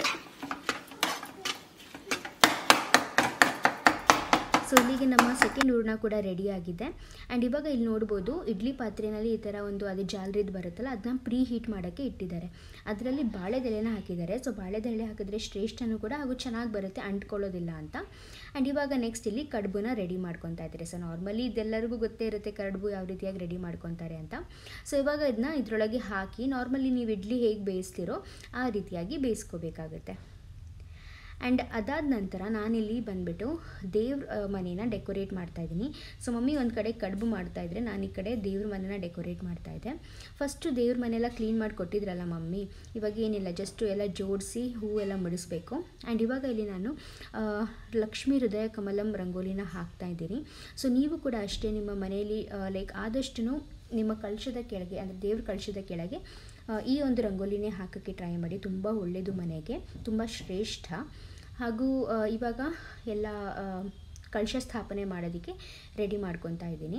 ಸೊ ಇಲ್ಲಿಗೆ ನಮ್ಮ ಸೆಕೆಂಡ್ ಹೂರ್ಣ ಕೂಡ ರೆಡಿ ಆಗಿದೆ ಆ್ಯಂಡ್ ಇವಾಗ ಇಲ್ಲಿ ನೋಡ್ಬೋದು ಇಡ್ಲಿ ಪಾತ್ರೆಯಲ್ಲಿ ಈ ಥರ ಒಂದು ಅದು ಜಾಲರಿದು ಬರುತ್ತಲ್ಲ ಅದನ್ನ ಪ್ರೀ ಹೀಟ್ ಮಾಡೋಕ್ಕೆ ಇಟ್ಟಿದ್ದಾರೆ ಅದರಲ್ಲಿ ಬಾಳೆದೆಲೆನ ಹಾಕಿದ್ದಾರೆ ಸೊ ಬಾಳೆದೆಲೆ ಹಾಕಿದ್ರೆ ಶ್ರೇಷ್ಠನೂ ಕೂಡ ಹಾಗೂ ಚೆನ್ನಾಗಿ ಬರುತ್ತೆ ಅಂಟ್ಕೊಳ್ಳೋದಿಲ್ಲ ಅಂತ ಆ್ಯಂಡ್ ಇವಾಗ ನೆಕ್ಸ್ಟ್ ಇಲ್ಲಿ ಕಡುಬುನ ರೆಡಿ ಮಾಡ್ಕೊತಾ ಇದ್ದಾರೆ ಸೊ ನಾರ್ಮಲಿ ಇದೆಲ್ಲರಿಗೂ ಗೊತ್ತೇ ಇರುತ್ತೆ ಕಡುಬು ಯಾವ ರೀತಿಯಾಗಿ ರೆಡಿ ಮಾಡ್ಕೊತಾರೆ ಅಂತ ಸೊ ಇವಾಗ ಇದನ್ನ ಇದರೊಳಗೆ ಹಾಕಿ ನಾರ್ಮಲಿ ನೀವು ಇಡ್ಲಿ ಹೇಗೆ ಬೇಯಿಸ್ತೀರೋ ಆ ರೀತಿಯಾಗಿ ಬೇಯಿಸ್ಕೋಬೇಕಾಗುತ್ತೆ ಆ್ಯಂಡ್ ಅದಾದ ನಂತರ ನಾನಿಲ್ಲಿ ಬಂದುಬಿಟ್ಟು ದೇವ್ರ ಮನೇನ ಡೆಕೋರೇಟ್ ಮಾಡ್ತಾ ಇದ್ದೀನಿ ಸೊ ಮಮ್ಮಿ ಒಂದು ಕಡೆ ಕಡುಬು ಮಾಡ್ತಾ ಇದ್ರೆ ನಾನು ಈ ಕಡೆ ದೇವ್ರ ಮನೇನ ಡೆಕೋರೇಟ್ ಮಾಡ್ತಾ ಇದ್ದೆ ಫಸ್ಟು ದೇವ್ರ ಮನೆಯೆಲ್ಲ ಕ್ಲೀನ್ ಮಾಡಿ ಕೊಟ್ಟಿದ್ರಲ್ಲ ಮಮ್ಮಿ ಇವಾಗ ಏನಿಲ್ಲ ಜಸ್ಟು ಎಲ್ಲ ಜೋಡಿಸಿ ಹೂವೆಲ್ಲ ಮುಡಿಸ್ಬೇಕು ಆ್ಯಂಡ್ ಇವಾಗ ಇಲ್ಲಿ ನಾನು ಆ, ಲಕ್ಷ್ಮೀ ಹೃದಯ ಕಮಲಂ ರಂಗೋಲಿನ ಹಾಕ್ತಾ ಇದ್ದೀನಿ ಸೊ ನೀವು ಕೂಡ ಅಷ್ಟೇ ನಿಮ್ಮ ಮನೆಯಲ್ಲಿ ಲೈಕ್ ಆದಷ್ಟು ನಿಮ್ಮ ಕಳಶದ ಕೆಳಗೆ ಅಂದರೆ ದೇವ್ರ ಕಳಶದ ಕೆಳಗೆ ಆ, ಈ ಒಂದು ರಂಗೋಲಿನೇ ಹಾಕೋಕ್ಕೆ ಟ್ರೈ ಮಾಡಿ ತುಂಬ ಒಳ್ಳೆಯದು ಮನೆಗೆ ತುಂಬ ಶ್ರೇಷ್ಠ ಹಾಗೂ ಆ, ಇವಾಗ ಎಲ್ಲ ಆ, ಕಳಶ ಸ್ಥಾಪನೆ ಮಾಡೋದಕ್ಕೆ ರೆಡಿ ಮಾಡ್ಕೊತಾ ಇದ್ದೀನಿ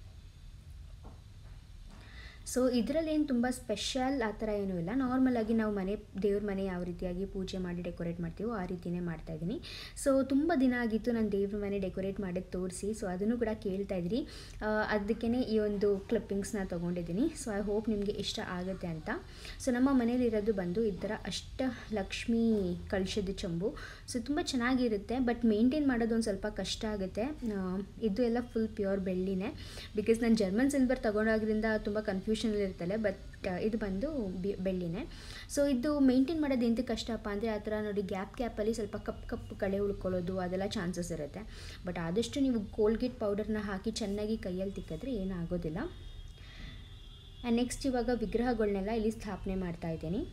ಸೊ ಇದರಲ್ಲೇನು ತುಂಬ ಸ್ಪೆಷಲ್ ಆ ಥರ ಏನೂ ಇಲ್ಲ ನಾರ್ಮಲಾಗಿ ನಾವು ಮನೆ ದೇವ್ರ ಮನೆ ಯಾವ ರೀತಿಯಾಗಿ ಪೂಜೆ ಮಾಡಿ ಡೆಕೋರೇಟ್ ಮಾಡ್ತೀವೋ ಆ ರೀತಿಯೇ ಮಾಡ್ತಾ ಇದ್ದೀನಿ ಸೊ ತುಂಬ ದಿನ ಆಗಿತ್ತು ನಾನು ದೇವ್ರ ಮನೆ ಡೆಕೋರೇಟ್ ಮಾಡೋದು ತೋರಿಸಿ ಸೊ ಅದನ್ನು ಕೂಡ ಕೇಳ್ತಾ ಇದ್ರಿ ಅದಕ್ಕೇ ಈ ಒಂದು ಕ್ಲಿಪ್ಪಿಂಗ್ಸ್ನ ತೊಗೊಂಡಿದ್ದೀನಿ ಸೊ ಐ ಹೋಪ್ ನಿಮಗೆ ಇಷ್ಟ ಆಗುತ್ತೆ ಅಂತ ಸೊ ನಮ್ಮ ಮನೇಲಿರೋದು ಬಂದು ಈ ಥರ ಅಷ್ಟ ಲಕ್ಷ್ಮೀ ಕಳಶದ ಚಂಬು ಸೊ ತುಂಬ ಚೆನ್ನಾಗಿರುತ್ತೆ ಬಟ್ ಮೇಂಟೈನ್ ಮಾಡೋದು ಒಂದು ಸ್ವಲ್ಪ ಕಷ್ಟ ಆಗುತ್ತೆ ಆ, ಇದು ಎಲ್ಲ ಫುಲ್ ಪ್ಯೂರ್ ಬೆಳ್ಳಿನೇ ಬಿಕಾಸ್ ನಾನು ಜರ್ಮನ್ ಸಿಲ್ವರ್ ತೊಗೊಂಡಾಗ್ರಿಂದ ತುಂಬ ಕನ್ಫ್ಯೂಷನಲ್ಲಿ ಇರ್ತಲ್ಲ ಬಟ್ ಇದು ಬಂದು ಬಿ- ಬೆಳ್ಳಿನೇ ಸೊ ಇದು ಮೇಂಟೈನ್ ಮಾಡೋದು ಎಂತ ಕಷ್ಟಪ್ಪ ಅಂದರೆ ಆ ಥರ ನೋಡಿ ಗ್ಯಾಪ್ ಗ್ಯಾಪಲ್ಲಿ ಸ್ವಲ್ಪ ಕಪ್ ಕಪ್ ಕಳೆ ಉಳ್ಕೊಳ್ಳೋದು ಅದೆಲ್ಲ ಚಾನ್ಸಸ್ ಇರುತ್ತೆ ಬಟ್ ಆದಷ್ಟು ನೀವು ಕೋಲ್ಗೇಟ್ ಪೌಡರ್ನ ಹಾಕಿ ಚೆನ್ನಾಗಿ ಕೈಯಲ್ಲಿ ತಿಕ್ಕಿದ್ರೆ ಏನೂ ಆಗೋದಿಲ್ಲ ಆ್ಯಂಡ್ ನೆಕ್ಸ್ಟ್ ಇವಾಗ ವಿಗ್ರಹಗಳನ್ನೆಲ್ಲ ಇಲ್ಲಿ ಸ್ಥಾಪನೆ ಮಾಡ್ತಾ ಇದ್ದೀನಿ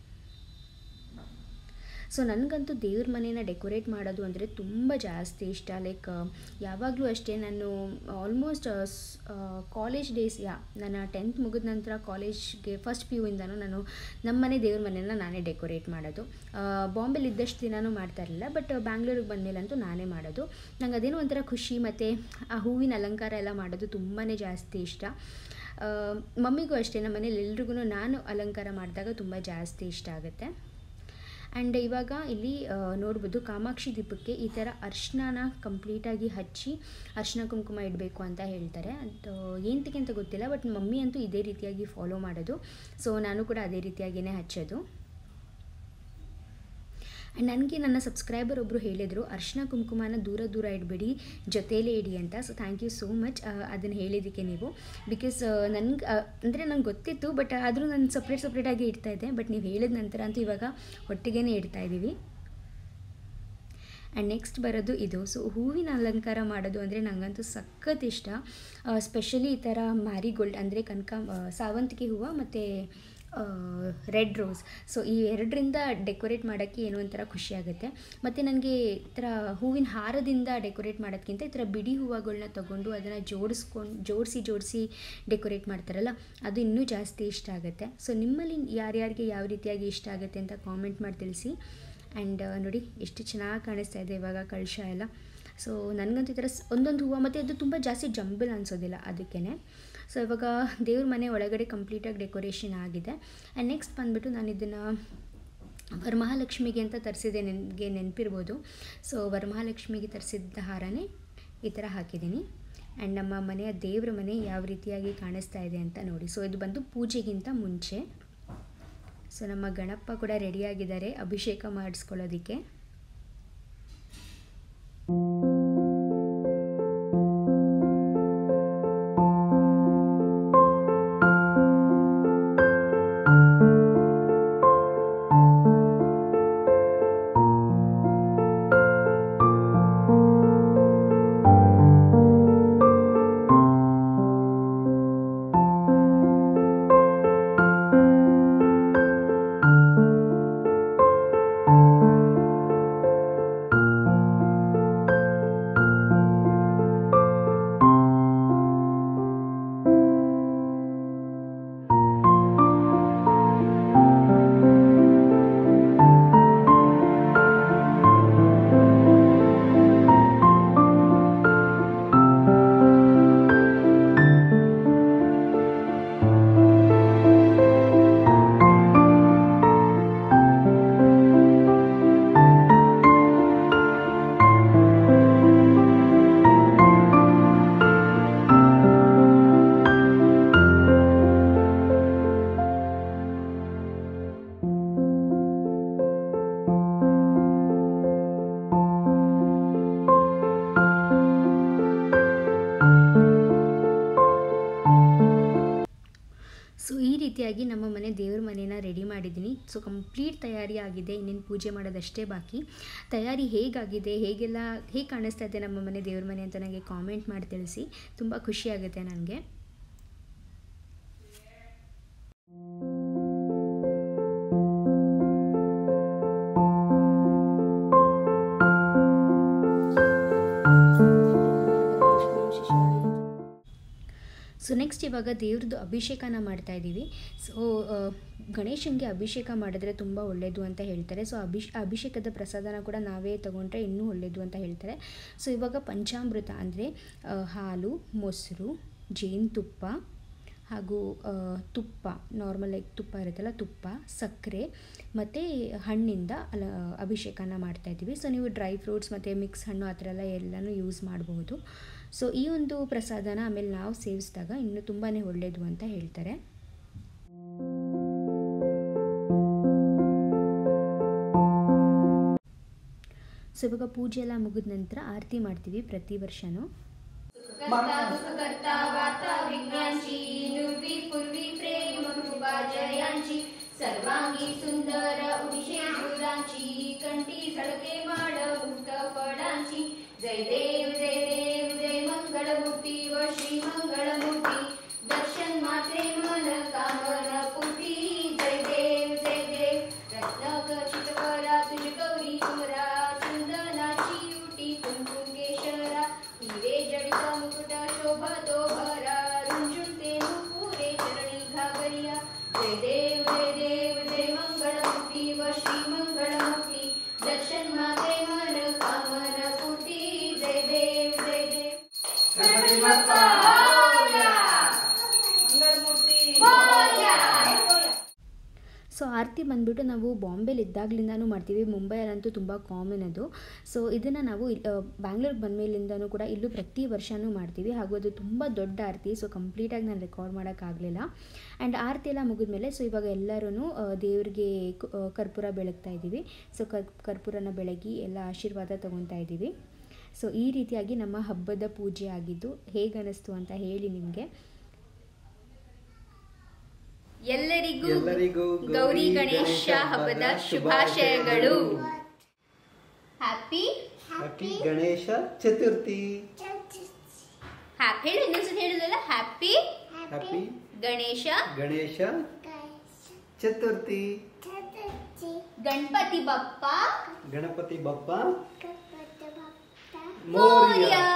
ಸೊ ನನಗಂತೂ ದೇವ್ರ ಮನೇನ ಡೆಕೋರೇಟ್ ಮಾಡೋದು ಅಂದರೆ ತುಂಬ ಜಾಸ್ತಿ ಇಷ್ಟ ಲೈಕ್ ಯಾವಾಗಲೂ ಅಷ್ಟೇ ನಾನು ಆಲ್ಮೋಸ್ಟ್ ಕಾಲೇಜ್ ಡೇಸ್ ಯಾ ನನ್ನ ಟೆಂತ್ ಮುಗಿದ ನಂತರ ಕಾಲೇಜ್ಗೆ ಫಸ್ಟ್ ಪಿ ಯುಯಿಂದನೂ ನಾನು ನಮ್ಮ ಮನೆ ದೇವ್ರ ಮನೆಯನ್ನ ನಾನೇ ಡೆಕೋರೇಟ್ ಮಾಡೋದು ಬಾಂಬೆಲಿ ಇದ್ದಷ್ಟು ದಿನನೂ ಮಾಡ್ತಾ ಇರಲಿಲ್ಲ ಬಟ್ ಬ್ಯಾಂಗ್ಳೂರಿಗೆ ಬಂದಮೇಲಂತೂ ನಾನೇ ಮಾಡೋದು ನಂಗೆ ಅದೇನೋ ಒಂಥರ ಖುಷಿ ಮತ್ತು ಆ ಹೂವಿನ ಅಲಂಕಾರ ಎಲ್ಲ ಮಾಡೋದು ತುಂಬಾ ಜಾಸ್ತಿ ಇಷ್ಟ ಆ, ಮಮ್ಮಿಗೂ ಅಷ್ಟೇ ನಮ್ಮ ಮನೇಲಿ ಎಲ್ರಿಗೂ ನಾನು ಅಲಂಕಾರ ಮಾಡಿದಾಗ ತುಂಬ ಜಾಸ್ತಿ ಇಷ್ಟ ಆಗುತ್ತೆ ಆ್ಯಂಡ್ ಇವಾಗ ಇಲ್ಲಿ ಆ, ನೋಡ್ಬೋದು ಕಾಮಾಕ್ಷಿ ದೀಪಕ್ಕೆ ಈ ಥರ ಅರ್ಶಿನ ಕಂಪ್ಲೀಟಾಗಿ ಹಚ್ಚಿ ಅರ್ಶಿನ ಕುಂಕುಮ ಇಡಬೇಕು ಅಂತ ಹೇಳ್ತಾರೆ ಅದು ಏನಕ್ಕೆ ಅಂತ ಗೊತ್ತಿಲ್ಲ ಬಟ್ ಮಮ್ಮಿ ಅಂತೂ ಇದೇ ರೀತಿಯಾಗಿ ಫಾಲೋ ಮಾಡೋದು ಸೊ ನಾನು ಕೂಡ ಅದೇ ರೀತಿಯಾಗಿಯೇ ಹಚ್ಚೋದು ಆ್ಯಂಡ್ ನನಗೆ ನನ್ನ ಸಬ್ಸ್ಕ್ರೈಬರ್ ಒಬ್ಬರು ಹೇಳಿದರು ಅರ್ಶಿನ ಕುಂಕುಮನ ದೂರ ದೂರ ಇಡಬೇಡಿ ಜೊತೆಯಲ್ಲೇ ಇಡಿ ಅಂತ so thank you so much ಅದನ್ನು ಹೇಳಿದ್ದಕ್ಕೆ ನೀವು ಬಿಕಾಸ್ ನನಗೆ ಅಂದರೆ ನಂಗೆ ಗೊತ್ತಿತ್ತು ಬಟ್ ಆದರೂ ನಾನು ಸಪ್ರೇಟ್ ಸಪ್ರೇಟಾಗಿ ಇಡ್ತಾ ಇದ್ದೆ ಬಟ್ ನೀವು ಹೇಳಿದ ನಂತರ ಅಂತೂ ಇವಾಗ ಒಟ್ಟಿಗೆ ಇಡ್ತಾ ಇದ್ದೀವಿ ಆ್ಯಂಡ್ ನೆಕ್ಸ್ಟ್ ಬರೋದು ಇದು ಸೊ ಹೂವಿನ ಅಲಂಕಾರ ಮಾಡೋದು ಅಂದರೆ ನನಗಂತೂ ಸಖತ್ ಇಷ್ಟ ಸ್ಪೆಷಲಿ ಈ ಥರ ಮ್ಯಾರಿಗೋಲ್ಡ್ ಅಂದರೆ ಕನಕ ಸಾವಂತಿಗೆ ಹೂವು ಮತ್ತು ರೆಡ್ ರೋಸ್ ಸೊ ಈ ಎರಡರಿಂದ ಡೆಕೋರೇಟ್ ಮಾಡೋಕ್ಕೆ ಏನೋ ಒಂಥರ ಖುಷಿ ಆಗುತ್ತೆ ಮತ್ತು ನನಗೆ ಈ ಥರ ಹೂವಿನ ಹಾರದಿಂದ ಡೆಕೋರೇಟ್ ಮಾಡೋದಕ್ಕಿಂತ ಈ ಥರ ಬಿಡಿ ಹೂವುಗಳನ್ನ ತೊಗೊಂಡು ಅದನ್ನು ಜೋಡಿಸ್ಕೊಂಡು ಜೋಡಿಸಿ ಜೋಡಿಸಿ ಡೆಕೋರೇಟ್ ಮಾಡ್ತಾರಲ್ಲ ಅದು ಇನ್ನೂ ಜಾಸ್ತಿ ಇಷ್ಟ ಆಗುತ್ತೆ ಸೊ ನಿಮ್ಮಲ್ಲಿ ಯಾರ್ಯಾರಿಗೆ ಯಾವ ರೀತಿಯಾಗಿ ಇಷ್ಟ ಆಗುತ್ತೆ ಅಂತ ಕಾಮೆಂಟ್ ಮಾಡಿ ತಿಳಿಸಿ ಆ್ಯಂಡ್ ನೋಡಿ ಎಷ್ಟು ಚೆನ್ನಾಗಿ ಕಾಣಿಸ್ತಾ ಇದೆ ಇವಾಗ ಕಳಶ ಎಲ್ಲ ಸೊ ನನಗಂತೂ ಈ ಥರ ಸ್- ಒಂದೊಂದು ಹೂವು ಮತ್ತು ಅದು ತುಂಬ ಜಾಸ್ತಿ ಜಂಬಲ್ ಅನಿಸೋದಿಲ್ಲ ಅದಕ್ಕೇ ಸೊ ಇವಾಗ ದೇವ್ರ ಮನೆ ಒಳಗಡೆ ಕಂಪ್ಲೀಟಾಗಿ ಡೆಕೋರೇಷನ್ ಆಗಿದೆ ಆ್ಯಂಡ್ ನೆಕ್ಸ್ಟ್ ಬಂದುಬಿಟ್ಟು ನಾನು ಇದನ್ನು ವರಮಹಾಲಕ್ಷ್ಮಿಗೆ ಅಂತ ತರಿಸಿದೆ ನನಗೆ ನೆನಪಿರ್ಬೋದು ಸೊ ವರಮಹಾಲಕ್ಷ್ಮಿಗೆ ತರಿಸಿದ್ದ ಹಾರನೇ ಈ ಥರ ಹಾಕಿದ್ದೀನಿ ಆ್ಯಂಡ್ ನಮ್ಮ ಮನೆಯ ದೇವ್ರ ಮನೆ ಯಾವ ರೀತಿಯಾಗಿ ಕಾಣಿಸ್ತಾ ಇದೆ ಅಂತ ನೋಡಿ ಸೊ ಇದು ಬಂದು ಪೂಜೆಗಿಂತ ಮುಂಚೆ ಸೊ ನಮ್ಮ ಗಣಪ ಕೂಡ ರೆಡಿಯಾಗಿದ್ದಾರೆ ಅಭಿಷೇಕ ಮಾಡಿಸ್ಕೊಳ್ಳೋದಕ್ಕೆ ಸೊ ಈ ರೀತಿಯಾಗಿ ನಮ್ಮ ಮನೆ ದೇವ್ರ ಮನೇನ ರೆಡಿ ಮಾಡಿದ್ದೀನಿ ಸೊ ಕಂಪ್ಲೀಟ್ ತಯಾರಿ ಆಗಿದೆ ಇನ್ನೇನು ಪೂಜೆ ಮಾಡೋದಷ್ಟೇ ಬಾಕಿ ತಯಾರಿ ಹೇಗಾಗಿದೆ ಹೇಗೆಲ್ಲ ಹೇಗೆ ಕಾಣಿಸ್ತಾ ಇದೆ ನಮ್ಮ ಮನೆ ದೇವ್ರ ಮನೆ ಅಂತ ನನಗೆ ಕಾಮೆಂಟ್ ಮಾಡಿ ತಿಳಿಸಿ ತುಂಬ ಖುಷಿಯಾಗುತ್ತೆ ನನಗೆ ಸೊ ನೆಕ್ಸ್ಟ್ ಇವಾಗ ದೇವ್ರದ್ದು ಅಭಿಷೇಕನ ಮಾಡ್ತಾ ಇದ್ದೀವಿ ಸೊ ಗಣೇಶನಿಗೆ ಅಭಿಷೇಕ ಮಾಡಿದ್ರೆ ತುಂಬ ಒಳ್ಳೆಯದು ಅಂತ ಹೇಳ್ತಾರೆ ಸೊ ಅಭಿಷ್ ಅಭಿಷೇಕದ ಪ್ರಸಾದನ ಕೂಡ ನಾವೇ ತಗೊಂಡ್ರೆ ಇನ್ನೂ ಒಳ್ಳೆಯದು ಅಂತ ಹೇಳ್ತಾರೆ ಸೊ ಇವಾಗ ಪಂಚಾಮೃತ ಅಂದರೆ ಹಾಲು ಮೊಸರು ಜೇನುತುಪ್ಪ ಹಾಗೂ ಆ, ತುಪ್ಪ ನಾರ್ಮಲ್ ಆಗಿ ತುಪ್ಪ ಇರುತ್ತಲ್ಲ ತುಪ್ಪ ಸಕ್ಕರೆ ಮತ್ತು ಹಣ್ಣಿಂದ ಅಲ್ಲ ಅಭಿಷೇಕನ ಮಾಡ್ತಾಯಿದ್ದೀವಿ ಸೊ ನೀವು ಡ್ರೈ ಫ್ರೂಟ್ಸ್ ಮತ್ತು ಮಿಕ್ಸ್ ಹಣ್ಣು ಆ ಥರ ಎಲ್ಲ ಎಲ್ಲನೂ ಯೂಸ್ ಮಾಡಬಹುದು ಸೊ ಈ ಒಂದು ಪ್ರಸಾದನ ಆಮೇಲೆ ನಾವು ಸೇವಿಸಿದಾಗ ಇನ್ನೂ ತುಂಬಾ ಒಳ್ಳೆಯದು ಅಂತ ಹೇಳ್ತಾರೆ ಸೊ ಇವಾಗ ಪೂಜೆ ಎಲ್ಲ ಮುಗಿದ ನಂತರ ಆರತಿ ಮಾಡ್ತೀವಿ ಪ್ರತಿ ವರ್ಷವೂ सुखकर्ता वार्ता विज्ञानची नुर्वी पूर्वी प्रेम कृपा जयांची सर्वांगी सुंदर उषे जुरांची कंठी सडके माड मुक्त फळांची जय देव जय देव जय मंगळमूर्ती व श्री मंगळमूर्ती दर्शन मात्रे मन कामन पुटी जय देव जय देव रत्नाकर्षित करा तुझ गौरी कुमरा चंदनाची युटी कुंकुम केशरा हिरे जडित मुकुट शोभा तो भरा रुंजुळते नुपुरे चरणी घागरिया जय देव जय देव जय मंगळमूर्ती व श्री मंगळमूर्ती दर्शन मागे मन कामन पूर्ती जय देव जय देव गणपती बाप्पा ಸೊ ಆರತಿ ಬಂದ್ಬಿಟ್ಟು ನಾವು ಬಾಂಬೆಲಿ ಇದ್ದಾಗಲಿಂದನೂ ಮಾಡ್ತೀವಿ ಮುಂಬೈಯಲ್ಲಂತೂ ತುಂಬ ಕಾಮನ್ ಅದು ಸೊ ಇದನ್ನು ನಾವು ಬ್ಯಾಂಗ್ಳೂರಿಗೆ ಬಂದಮೇಲಿಂದನೂ ಕೂಡ ಇಲ್ಲೂ ಪ್ರತಿ ವರ್ಷವೂ ಮಾಡ್ತೀವಿ ಹಾಗೂ ಅದು ತುಂಬ ದೊಡ್ಡ ಆರತಿ ಸೊ ಕಂಪ್ಲೀಟಾಗಿ ನಾನು ರೆಕಾರ್ಡ್ ಮಾಡೋಕ್ಕಾಗಲಿಲ್ಲ ಆ್ಯಂಡ್ ಆರತಿ ಎಲ್ಲ ಮುಗಿದ್ಮೇಲೆ ಸೊ ಇವಾಗ ಎಲ್ಲರೂ ದೇವರಿಗೆ ಕು- ಆ, ಕರ್ಪೂರ ಬೆಳಗ್ತಾ ಇದ್ದೀವಿ ಸೊ ಕರ್ ಕರ್ಪೂರನ ಬೆಳಗಿ ಎಲ್ಲ ಆಶೀರ್ವಾದ ತೊಗೊತಾ ಇದ್ದೀವಿ ಸೊ ಈ ರೀತಿಯಾಗಿ ನಮ್ಮ ಹಬ್ಬದ ಪೂಜೆ ಆಗಿದ್ದು ಹೇಗನ್ನಿಸ್ತು ಅಂತ ಹೇಳಿ ನಿಮಗೆ ಎಲ್ಲರಿಗೂ ಎಲ್ಲರಿಗೂ ಗೌರಿ ಗಣೇಶ ಹಬ್ಬದ ಶುಭಾಶಯಗಳು happy happy Ganesha Chaturthi happy ಹೇಳು ಇನ್ನೊಂದ್ಸತಿ ಹೇಳಿದ್ರಲ್ಲ ಹ್ಯಾಪಿ ಹ್ಯಾಪಿ ಗಣೇಶ ಗಣೇಶ ಚತುರ್ಥಿ ಗಣಪತಿ ಬಪ್ಪ ಗಣಪತಿ ಬಪ್ಪ ಮೋರ್ಯ ಮೋರ್ಯ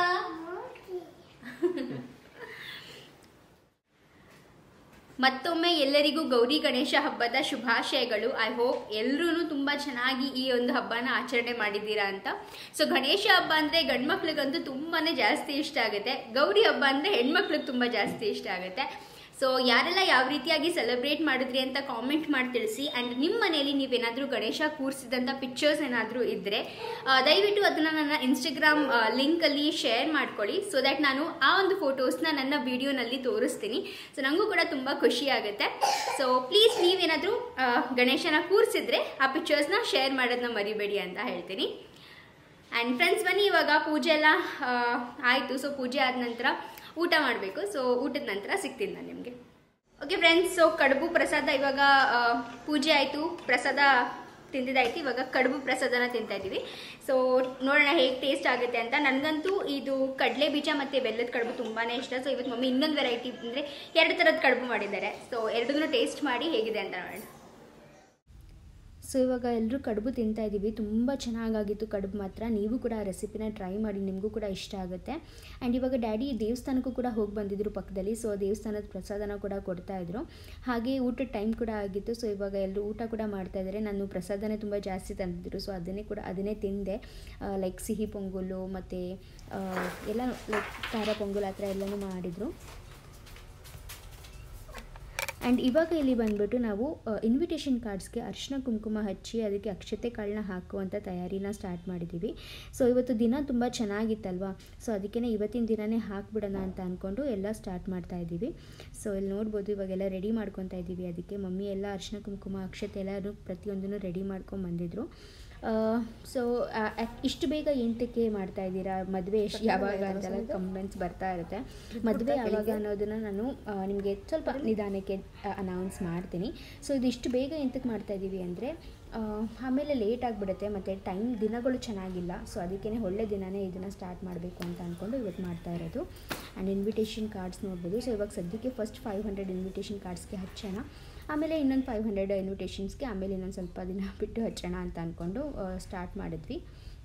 ಮತ್ತೊಮ್ಮೆ ಎಲ್ಲರಿಗೂ ಗೌರಿ ಗಣೇಶ ಹಬ್ಬದ ಶುಭಾಶಯಗಳು ಐ ಹೋಪ್ ಎಲ್ಲರೂ ತುಂಬ ಚೆನ್ನಾಗಿ ಈ ಒಂದು ಹಬ್ಬನ ಆಚರಣೆ ಮಾಡಿದ್ದೀರಾ ಅಂತ ಸೊ ಗಣೇಶ ಹಬ್ಬ ಅಂದರೆ ಗಂಡ್ಮಕ್ಳಿಗಂತೂ ತುಂಬಾ ಜಾಸ್ತಿ ಇಷ್ಟ ಆಗುತ್ತೆ ಗೌರಿ ಹಬ್ಬ ಅಂದರೆ ಹೆಣ್ಮಕ್ಳಿಗೆ ತುಂಬ ಜಾಸ್ತಿ ಇಷ್ಟ ಆಗುತ್ತೆ ಸೊ ಯಾರೆಲ್ಲ ಯಾವ ರೀತಿಯಾಗಿ ಸೆಲೆಬ್ರೇಟ್ ಮಾಡಿದ್ರಿ ಅಂತ ಕಾಮೆಂಟ್ ಮಾಡಿ ತಿಳಿಸಿ ಆ್ಯಂಡ್ ನಿಮ್ಮ ಮನೆಯಲ್ಲಿ ನೀವೇನಾದರೂ ಗಣೇಶ ಕೂರಿಸಿದಂಥ ಪಿಕ್ಚರ್ಸ್ ಏನಾದರೂ ಇದ್ದರೆ ದಯವಿಟ್ಟು ಅದನ್ನು ನನ್ನ ಇನ್ಸ್ಟಾಗ್ರಾಮ್ ಲಿಂಕಲ್ಲಿ ಶೇರ್ ಮಾಡ್ಕೊಳ್ಳಿ ಸೊ ದ್ಯಾಟ್ ನಾನು ಆ ಒಂದು ಫೋಟೋಸ್ನ ನನ್ನ ವಿಡಿಯೋನಲ್ಲಿ ತೋರಿಸ್ತೀನಿ ಸೊ ನನಗೂ ಕೂಡ ತುಂಬ ಖುಷಿ ಆಗುತ್ತೆ ಸೊ ಪ್ಲೀಸ್ ನೀವೇನಾದರೂ ಗಣೇಶನ ಕೂರಿಸಿದ್ರೆ ಆ ಪಿಕ್ಚರ್ಸ್ನ ಶೇರ್ ಮಾಡೋದನ್ನ ಮರಿಬೇಡಿ ಅಂತ ಹೇಳ್ತೀನಿ ಆ್ಯಂಡ್ ಫ್ರೆಂಡ್ಸ್ ಬನ್ನಿ ಇವಾಗ ಪೂಜೆ ಎಲ್ಲ ಆಯಿತು ಸೊ ಪೂಜೆ ಆದ ನಂತರ ಊಟ ಮಾಡಬೇಕು ಸೊ ಊಟದ ನಂತರ ಸಿಗ್ತೀನಿ ನಾನು ನಿಮಗೆ ಓಕೆ ಫ್ರೆಂಡ್ಸ್ ಸೊ ಕಡುಬು ಪ್ರಸಾದ ಇವಾಗ ಆ, ಪೂಜೆ ಆಯಿತು ಪ್ರಸಾದ ತಿಂದಿದ್ದಾಯ್ತು ಇವಾಗ ಕಡುಬು ಪ್ರಸಾದನ ತಿಂತಾ ಇದ್ದೀವಿ ಸೊ ನೋಡೋಣ ಹೇಗೆ ಟೇಸ್ಟ್ ಆಗುತ್ತೆ ಅಂತ ನನಗಂತೂ ಇದು ಕಡಲೆ ಬೀಜ ಮತ್ತು ಬೆಲ್ಲದ ಕಡುಬು ತುಂಬಾ ಇಷ್ಟ ಸೊ ಇವತ್ತು ಮಮ್ಮಿ ಇನ್ನೊಂದು ವೆರೈಟಿ ಅಂದರೆ ಎರಡು ಥರದ ಕಡುಬು ಮಾಡಿದ್ದಾರೆ ಸೊ ಎರಡನ್ನೂ ಟೇಸ್ಟ್ ಮಾಡಿ ಹೇಗಿದೆ ಅಂತ ನೋಡೋಣ ಸೊ ಇವಾಗ ಎಲ್ಲರೂ ಕಡುಬು ತಿಂತಾ ಇದ್ದೀವಿ ತುಂಬ ಚೆನ್ನಾಗಾಗಿತ್ತು ಕಡುಬು ಮಾತ್ರ ನೀವು ಕೂಡ ಆ ರೆಸಿಪಿನ ಟ್ರೈ ಮಾಡಿ ನಿಮಗೂ ಕೂಡ ಇಷ್ಟ ಆಗುತ್ತೆ ಆ್ಯಂಡ್ ಇವಾಗ ಡ್ಯಾಡಿ ದೇವಸ್ಥಾನಕ್ಕೂ ಕೂಡ ಹೋಗಿ ಬಂದಿದ್ರು ಪಕ್ಕದಲ್ಲಿ ಸೊ ದೇವಸ್ಥಾನದ ಪ್ರಸಾದನ ಕೂಡ ಕೊಡ್ತಾ ಇದ್ರು ಹಾಗೆ ಊಟದ ಟೈಮ್ ಕೂಡ ಆಗಿತ್ತು ಸೊ ಇವಾಗ ಎಲ್ಲರೂ ಊಟ ಕೂಡ ಮಾಡ್ತಾ ಇದ್ದಾರೆ ನಾನು ಪ್ರಸಾದನೇ ತುಂಬ ಜಾಸ್ತಿ ತಂದಿದ್ರು ಸೊ ಅದನ್ನೇ ಕೂಡ ಅದನ್ನೇ ತಿಂದೆ ಲೈಕ್ ಸಿಹಿ ಪೊಂಗಲು ಮತ್ತು ಎಲ್ಲ ಲೈಕ್ ಖಾರ ಪೊಂಗಲ್ ಆ ಥರ ಎಲ್ಲನೂ ಮಾಡಿದರು ಆ್ಯಂಡ್ ಇವಾಗ ಇಲ್ಲಿ ಬಂದ್ಬಿಟ್ಟು ನಾವು ಇನ್ವಿಟೇಷನ್ ಕಾರ್ಡ್ಸ್ಗೆ ಅರಿಶಿನ ಕುಂಕುಮ ಹಚ್ಚಿ ಅದಕ್ಕೆ ಅಕ್ಷತೆ ಕಾಳನ್ನ ಹಾಕುವಂಥ ತಯಾರಿನ ಸ್ಟಾರ್ಟ್ ಮಾಡಿದ್ದೀವಿ ಸೊ ಇವತ್ತು ದಿನ ತುಂಬ ಚೆನ್ನಾಗಿತ್ತಲ್ವಾ ಸೊ ಅದಕ್ಕೆ ಇವತ್ತಿನ ದಿನನೇ ಹಾಕ್ಬಿಡೋಣ ಅಂತ ಅಂದ್ಕೊಂಡು ಎಲ್ಲ ಸ್ಟಾರ್ಟ್ ಮಾಡ್ತಾ ಇದ್ದೀವಿ ಸೊ ಇಲ್ಲಿ ನೋಡ್ಬೋದು ಇವಾಗೆಲ್ಲ ರೆಡಿ ಮಾಡ್ಕೊತಾ ಇದ್ದೀವಿ ಅದಕ್ಕೆ ಮಮ್ಮಿ ಎಲ್ಲ ಅರಿಶಿನ ಕುಂಕುಮ ಅಕ್ಷತೆ ಎಲ್ಲರೂ ಪ್ರತಿಯೊಂದನ್ನು ರೆಡಿ ಮಾಡ್ಕೊಂಡು ಬಂದಿದ್ರು ಸೊ ಇಷ್ಟು ಬೇಗ ಎಂಟಕ್ಕೆ ಮಾಡ್ತಾ ಇದ್ದೀರಾ ಮದುವೆ ಎಷ್ಟು ಯಾವಾಗ ಅಂತೆಲ್ಲ ಕಮೆಂಟ್ಸ್ ಬರ್ತಾ ಇರುತ್ತೆ ಮದುವೆ ಯಾವಾಗ ಅನ್ನೋದನ್ನು ನಾನು ನಿಮಗೆ ಸ್ವಲ್ಪ ನಿಧಾನಕ್ಕೆ ಅನೌನ್ಸ್ ಮಾಡ್ತೀನಿ ಸೊ ಇದು ಇಷ್ಟು ಬೇಗ ಎಂತಕ್ಕೆ ಮಾಡ್ತಾ ಇದ್ದೀವಿ ಅಂದರೆ ಆಮೇಲೆ ಲೇಟ್ ಆಗಿಬಿಡುತ್ತೆ ಮತ್ತು ಟೈಮ್ ದಿನಗಳು ಚೆನ್ನಾಗಿಲ್ಲ ಸೊ ಅದಕ್ಕೇ ಒಳ್ಳೆ ದಿನನೇ ಇದನ್ನು ಸ್ಟಾರ್ಟ್ ಮಾಡಬೇಕು ಅಂತ ಅಂದ್ಕೊಂಡು ಇವತ್ತು ಮಾಡ್ತಾ ಇರೋದು ಆ್ಯಂಡ್ ಇನ್ವಿಟೇಷನ್ ಕಾರ್ಡ್ಸ್ ನೋಡ್ಬೋದು ಸೊ ಇವಾಗ ಸದ್ಯಕ್ಕೆ ಫಸ್ಟ್ ಫೈವ್ ಹಂಡ್ರೆಡ್ ಇನ್ವಿಟೇಷನ್ ಕಾರ್ಡ್ಸ್ಗೆ ಹಚ್ಚೋಣ ಆಮೇಲೆ ಇನ್ನೊಂದು ಫೈವ್ ಹಂಡ್ರೆಡ್ ಇನ್ವಿಟೇಷನ್ಸ್ಗೆ ಆಮೇಲೆ ಇನ್ನೊಂದು ಸ್ವಲ್ಪ ದಿನ ಬಿಟ್ಟು ಹಚ್ಚೋಣ ಅಂತ ಅಂದ್ಕೊಂಡು ಸ್ಟಾರ್ಟ್ ಮಾಡಿದ್ವಿ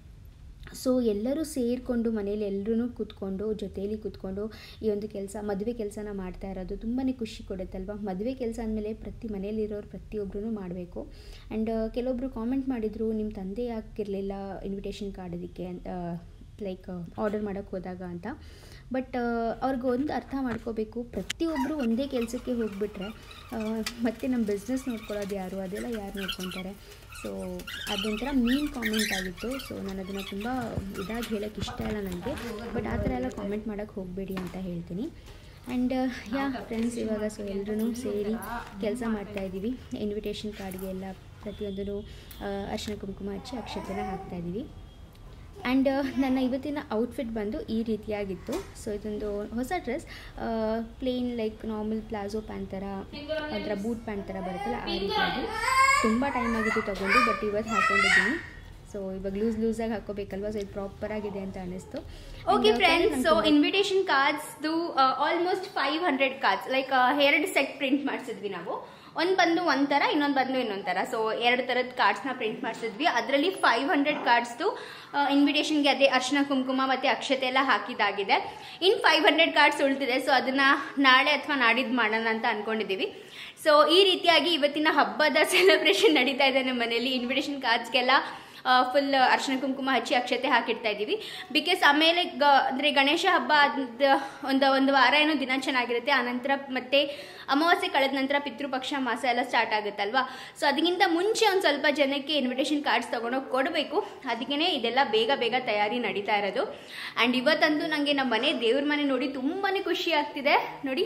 ಸೊ ಎಲ್ಲರೂ ಸೇರಿಕೊಂಡು ಮನೇಲಿ ಎಲ್ಲರೂ ಕೂತ್ಕೊಂಡು ಜೊತೇಲಿ ಕೂತ್ಕೊಂಡು ಈ ಒಂದು ಕೆಲಸ ಮದುವೆ ಕೆಲಸನ ಮಾಡ್ತಾ ಇರೋದು ತುಂಬಾ ಖುಷಿ ಕೊಡುತ್ತಲ್ವ ಮದುವೆ ಕೆಲಸ ಅಂದಮೇಲೆ ಪ್ರತಿ ಮನೇಲಿರೋರು ಪ್ರತಿಯೊಬ್ಬರೂ ಮಾಡಬೇಕು ಆ್ಯಂಡ್ ಕೆಲವೊಬ್ಬರು ಕಾಮೆಂಟ್ ಮಾಡಿದರು ನಿಮ್ಮ ತಂದೆ ಯಾಕಿರಲಿಲ್ಲ ಇನ್ವಿಟೇಷನ್ ಕಾರ್ಡ್ ಅದಕ್ಕೆ ಅಂತ ಲೈಕ್ ಆರ್ಡರ್ ಮಾಡೋಕ್ಕೆ ಹೋದಾಗ ಅಂತ ಬಟ್ ಅವ್ರಿಗೆ ಒಂದು ಅರ್ಥ ಮಾಡ್ಕೋಬೇಕು ಪ್ರತಿಯೊಬ್ಬರು ಒಂದೇ ಕೆಲಸಕ್ಕೆ ಹೋಗಿಬಿಟ್ರೆ ಮತ್ತೆ ನಮ್ಮ ಬಿಸ್ನೆಸ್ ನೋಡ್ಕೊಳ್ಳೋದು ಯಾರು ಅದೆಲ್ಲ ಯಾರು ನೋಡ್ಕೊತಾರೆ ಸೊ ಅದೊಂಥರ ಮೀನ್ ಕಾಮೆಂಟ್ ಆಗಿತ್ತು ಸೊ ನಾನು ಅದನ್ನು ತುಂಬ ಇದಾಗಿ ಹೇಳೋಕ್ಕೆ ಇಷ್ಟ ಇಲ್ಲ ನನಗೆ ಬಟ್ ಆ ಥರ ಎಲ್ಲ ಕಾಮೆಂಟ್ ಮಾಡೋಕ್ಕೆ ಹೋಗಬೇಡಿ ಅಂತ ಹೇಳ್ತೀನಿ ಆ್ಯಂಡ್ ಯಾ ಫ್ರೆಂಡ್ಸ್ ಇವಾಗ ಸೊ ಎಲ್ಲರೂ ಸೇರಿ ಕೆಲಸ ಮಾಡ್ತಾ ಇದ್ದೀವಿ ಇನ್ವಿಟೇಷನ್ ಕಾರ್ಡ್ಗೆ ಎಲ್ಲ ಪ್ರತಿಯೊಂದೂ ಅರ್ಶಿನ ಕುಂಕುಮ ಹಚ್ಚಿ ಅಕ್ಷತೆನ ಹಾಕ್ತಾ ಇದ್ದೀವಿ ಆ್ಯಂಡ್ ನನ್ನ ಇವತ್ತಿನ ಔಟ್ಫಿಟ್ ಬಂದು ಈ ರೀತಿಯಾಗಿತ್ತು ಸೊ ಇದೊಂದು ಹೊಸ dress plain like normal palazzo pant ಥರ ಒಂಥರ ಬೂಟ್ ಪ್ಯಾಂಟ್ ಥರ ಬರುತ್ತಲ್ಲ ಆ ರೀತಿಯಾಗಿ ತುಂಬ ಟೈಮ್ ಆಗಿತ್ತು ತೊಗೊಂಡು ಬಟ್ ಇವತ್ತು ಹಾಕೊಂಡಿದ್ದೀನಿ ಸೊ ಇವಾಗ ಲೂಸ್ ಲೂಸಾಗಿ ಹಾಕೋಬೇಕಲ್ವಾ ಸೊ ಇದು ಪ್ರಾಪರ್ ಆಗಿದೆ ಅಂತ ಅನ್ನಿಸ್ತು ಓಕೆ ಫ್ರೆಂಡ್ಸ್ ಸೊ ಇನ್ವಿಟೇಷನ್ ಕಾರ್ಡ್ಸ್ದು almost five hundred cards like ಎರಡು ಸೆಟ್ ಪ್ರಿಂಟ್ ಮಾಡಿಸಿದ್ವಿ ನಾವು ಒಂದು ಬಂದು ಒಂಥರ ಇನ್ನೊಂದು ಬಂದು ಇನ್ನೊಂದು ಥರ ಸೊ ಎರಡು ಥರದ ಕಾರ್ಡ್ಸ್ನ ಪ್ರಿಂಟ್ ಮಾಡಿಸಿದ್ವಿ ಅದರಲ್ಲಿ ಫೈವ್ ಹಂಡ್ರೆಡ್ ಕಾರ್ಡ್ಸ್ದು ಇನ್ವಿಟೇಷನ್ಗೆ ಅದೇ ಅರ್ಶಿನ ಕುಂಕುಮ ಮತ್ತು ಅಕ್ಷತೆ ಎಲ್ಲ ಹಾಕಿದ್ದಾಗಿದೆ ಇನ್ನು ಫೈವ್ ಹಂಡ್ರೆಡ್ ಕಾರ್ಡ್ಸ್ ಉಳಿದಿದೆ ಸೊ ಅದನ್ನು ನಾಳೆ ಅಥವಾ ನಾಡಿದ್ದು ಮಾಡೋಣ ಅಂತ ಅಂದ್ಕೊಂಡಿದ್ದೀವಿ ಸೊ ಈ ರೀತಿಯಾಗಿ ಇವತ್ತಿನ ಹಬ್ಬದ ಸೆಲೆಬ್ರೇಷನ್ ನಡೀತಾ ಇದೆ ನಮ್ಮ ಮನೆಯಲ್ಲಿ ಇನ್ವಿಟೇಷನ್ ಕಾರ್ಡ್ಸ್ಗೆಲ್ಲ ಫುಲ್ ಅರ್ಶಿನ ಕುಂಕುಮ ಹಚ್ಚಿ ಅಕ್ಷತೆ ಹಾಕಿಡ್ತಾ ಇದ್ದೀವಿ ಬಿಕಾಸ್ ಆಮೇಲೆ ಗ ಅಂದರೆ ಗಣೇಶ ಹಬ್ಬ ಆದ ಒಂದು ಒಂದು ವಾರ ಏನೋ ದಿನ ಚೆನ್ನಾಗಿರುತ್ತೆ ಆನಂತರ ಮತ್ತೆ ಅಮಾವಾಸ್ಯೆ ಕಳೆದ ನಂತರ ಪಿತೃಪಕ್ಷ ಮಾಸ ಎಲ್ಲ ಸ್ಟಾರ್ಟ್ ಆಗುತ್ತಲ್ವಾ ಸೊ ಅದಕ್ಕಿಂತ ಮುಂಚೆ ಒಂದು ಸ್ವಲ್ಪ ಜನಕ್ಕೆ ಇನ್ವಿಟೇಷನ್ ಕಾರ್ಡ್ಸ್ ತೊಗೊಂಡೋಗಿ ಕೊಡಬೇಕು ಅದಕ್ಕೇ ಇದೆಲ್ಲ ಬೇಗ ಬೇಗ ತಯಾರಿ ನಡೀತಾ ಇರೋದು ಆ್ಯಂಡ್ ಇವತ್ತಂತೂ ನನಗೆ ನಮ್ಮ ಮನೆ ದೇವ್ರ ಮನೆ ನೋಡಿ ತುಂಬಾ ಖುಷಿ ಆಗ್ತಿದೆ ನೋಡಿ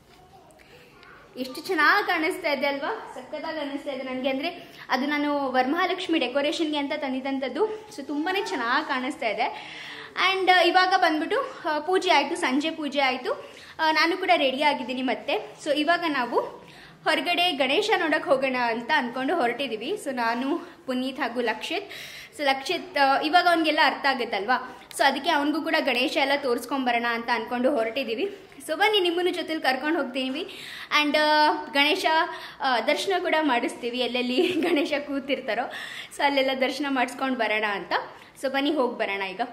ಎಷ್ಟು ಚೆನ್ನಾಗಿ ಕಾಣಿಸ್ತಾ ಇದೆ ಅಲ್ವಾ ಸಕ್ಕತ್ತಾಗಿ ಕಾಣಿಸ್ತಾ ಇದೆ ನನಗೆ ಅಂದರೆ ಅದು ನಾನು ವರಮಹಾಲಕ್ಷ್ಮಿ ಡೆಕೋರೇಷನ್ಗೆ ಅಂತ ತಂದಿದ್ದಂಥದ್ದು ಸೊ ತುಂಬಾ ಚೆನ್ನಾಗಿ ಕಾಣಿಸ್ತಾ ಇದೆ ಆ್ಯಂಡ್ ಇವಾಗ ಬಂದ್ಬಿಟ್ಟು ಆ, ಪೂಜೆ ಆಯಿತು ಸಂಜೆ ಪೂಜೆ ಆಯಿತು ನಾನು ಕೂಡ ರೆಡಿ ಆಗಿದ್ದೀನಿ ಮತ್ತೆ ಸೊ ಇವಾಗ ನಾವು ಹೊರಗಡೆ ಗಣೇಶ ನೋಡೋಕೆ ಹೋಗೋಣ ಅಂತ ಅಂದ್ಕೊಂಡು ಹೊರಟಿದ್ದೀವಿ ಸೊ ನಾನು ಪುನೀತ್ ಹಾಗೂ ಲಕ್ಷಿತ್ ಸೊ ಲಕ್ಷಿತ್ ಆ, ಇವಾಗ ಅವನಿಗೆಲ್ಲ ಅರ್ಥ ಆಗುತ್ತಲ್ವಾ ಸೊ ಅದಕ್ಕೆ ಅವನಿಗೂ ಕೂಡ ಗಣೇಶ ಎಲ್ಲ ತೋರಿಸ್ಕೊಂಬರೋಣ ಅಂತ ಅಂದ್ಕೊಂಡು ಹೊರಟಿದ್ದೀವಿ ಸೊ ಬನ್ನಿ ನಿಮ್ಮನ್ನು ಜೊತೆಲಿ ಕರ್ಕೊಂಡು ಹೋಗ್ತೀವಿ ಆ್ಯಂಡ್ ಗಣೇಶ ಆ, ದರ್ಶನ ಕೂಡ ಮಾಡಿಸ್ತೀವಿ ಎಲ್ಲೆಲ್ಲಿ ಗಣೇಶ ಕೂತಿರ್ತಾರೋ ಸೊ ಅಲ್ಲೆಲ್ಲ ದರ್ಶನ ಮಾಡಿಸ್ಕೊಂಡು ಬರೋಣ ಅಂತ ಸೊ ಬನ್ನಿ ಹೋಗಿ ಬರೋಣ ಈಗ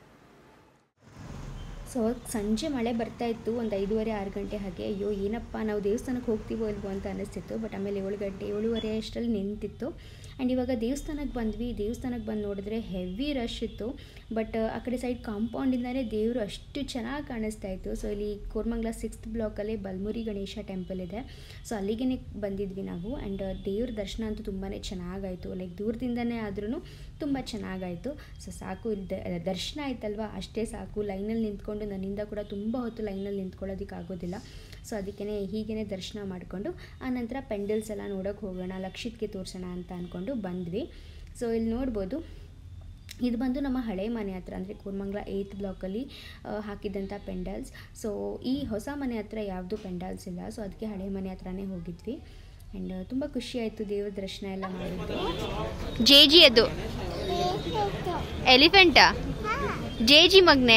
ಸೊ ಸಂಜೆ ಮಳೆ ಬರ್ತಾ ಇತ್ತು ಒಂದು ಐದೂವರೆ ಆರು ಗಂಟೆ ಹಾಗೆ ಅಯ್ಯೋ ಏನಪ್ಪ ನಾವು ದೇವಸ್ಥಾನಕ್ಕೆ ಹೋಗ್ತೀವೋ ಇಲ್ವೋ ಅಂತ ಅನ್ನಿಸ್ತಿತ್ತು ಬಟ್ ಆಮೇಲೆ ಏಳು ಗಂಟೆ ಏಳುವರೆ ಅಷ್ಟರಲ್ಲಿ ನಿಂತಿತ್ತು ಆ್ಯಂಡ್ ಇವಾಗ ದೇವಸ್ಥಾನಕ್ಕೆ ಬಂದ್ವಿ ದೇವಸ್ಥಾನಕ್ಕೆ ಬಂದು ನೋಡಿದ್ರೆ ಹೆವಿ ರಶ್ ಇತ್ತು ಬಟ್ ಆ ಕಡೆ ಸೈಡ್ ಕಾಂಪೌಂಡಿಂದಲೇ ದೇವರು ಅಷ್ಟು ಚೆನ್ನಾಗಿ ಕಾಣಿಸ್ತಾ ಇತ್ತು ಸೊ ಇಲ್ಲಿ ಕೋರ್ಮಂಗ್ಲ ಸಿಕ್ಸ್ತ್ ಬ್ಲಾಕಲ್ಲಿ ಬಲ್ಮುರಿ ಗಣೇಶ ಟೆಂಪಲ್ ಇದೆ ಸೊ ಅಲ್ಲಿಗೆ ಬಂದಿದ್ವಿ ನಾವು ಆ್ಯಂಡ್ ದೇವ್ರ ದರ್ಶನ ಅಂತೂ ತುಂಬಾ ಚೆನ್ನಾಗಾಯಿತು ಲೈಕ್ ದೂರದಿಂದನೇ ಆದ್ರೂ ತುಂಬ ಚೆನ್ನಾಗಾಯಿತು ಸೊ ಸಾಕು ಇಲ್ಲಿ ದ- ದರ್ಶನ ಆಯ್ತಲ್ವಾ ಅಷ್ಟೇ ಸಾಕು ಲೈನಲ್ಲಿ ನಿಂತ್ಕೊಂಡು ನನ್ನಿಂದ ಕೂಡ ತುಂಬ ಹೊತ್ತು ಲೈನಲ್ಲಿ ನಿಂತ್ಕೊಳ್ಳೋದಕ್ಕೆ ಆಗೋದಿಲ್ಲ ಸೊ ಅದಕ್ಕೇ ಹೀಗೇ ದರ್ಶನ ಮಾಡಿಕೊಂಡು ಆನಂತರ ಪೆಂಡಲ್ಸ್ ಎಲ್ಲ ನೋಡೋಕೆ ಹೋಗೋಣ ಲಕ್ಷಿತ್ಗೆ ತೋರಿಸೋಣ ಅಂತ ಅಂದ್ಕೊಂಡು ಬಂದ್ವಿ ಸೊ ಇಲ್ಲಿ ನೋಡ್ಬೋದು ಇದು ಬಂದು ನಮ್ಮ ಹಳೆ ಮನೆ ಹತ್ರ ಅಂದರೆ ಕೂರ್ಮಂಗ್ಲ ಏಯ್ತ್ ಬ್ಲಾಕಲ್ಲಿ ಹಾಕಿದ್ದಂಥ ಪೆಂಡಲ್ಸ್ ಸೊ ಈ ಹೊಸ ಮನೆ ಹತ್ರ ಯಾವುದು ಪೆಂಡಲ್ಸ್ ಇಲ್ಲ ಸೊ ಅದಕ್ಕೆ ಹಳೆ ಮನೆ ಹತ್ರನೇ ಹೋಗಿದ್ವಿ ಆ್ಯಂಡ್ ತುಂಬ ಖುಷಿ ಆಯಿತು ದೇವ್ರ ದರ್ಶನ ಎಲ್ಲ ಮಾಡಿದ್ದು ಜೆ ಜಿ ಅದು ಎಲಿಫೆಂಟಾ ಜೆ ಜಿ ಮಗ್ನೆ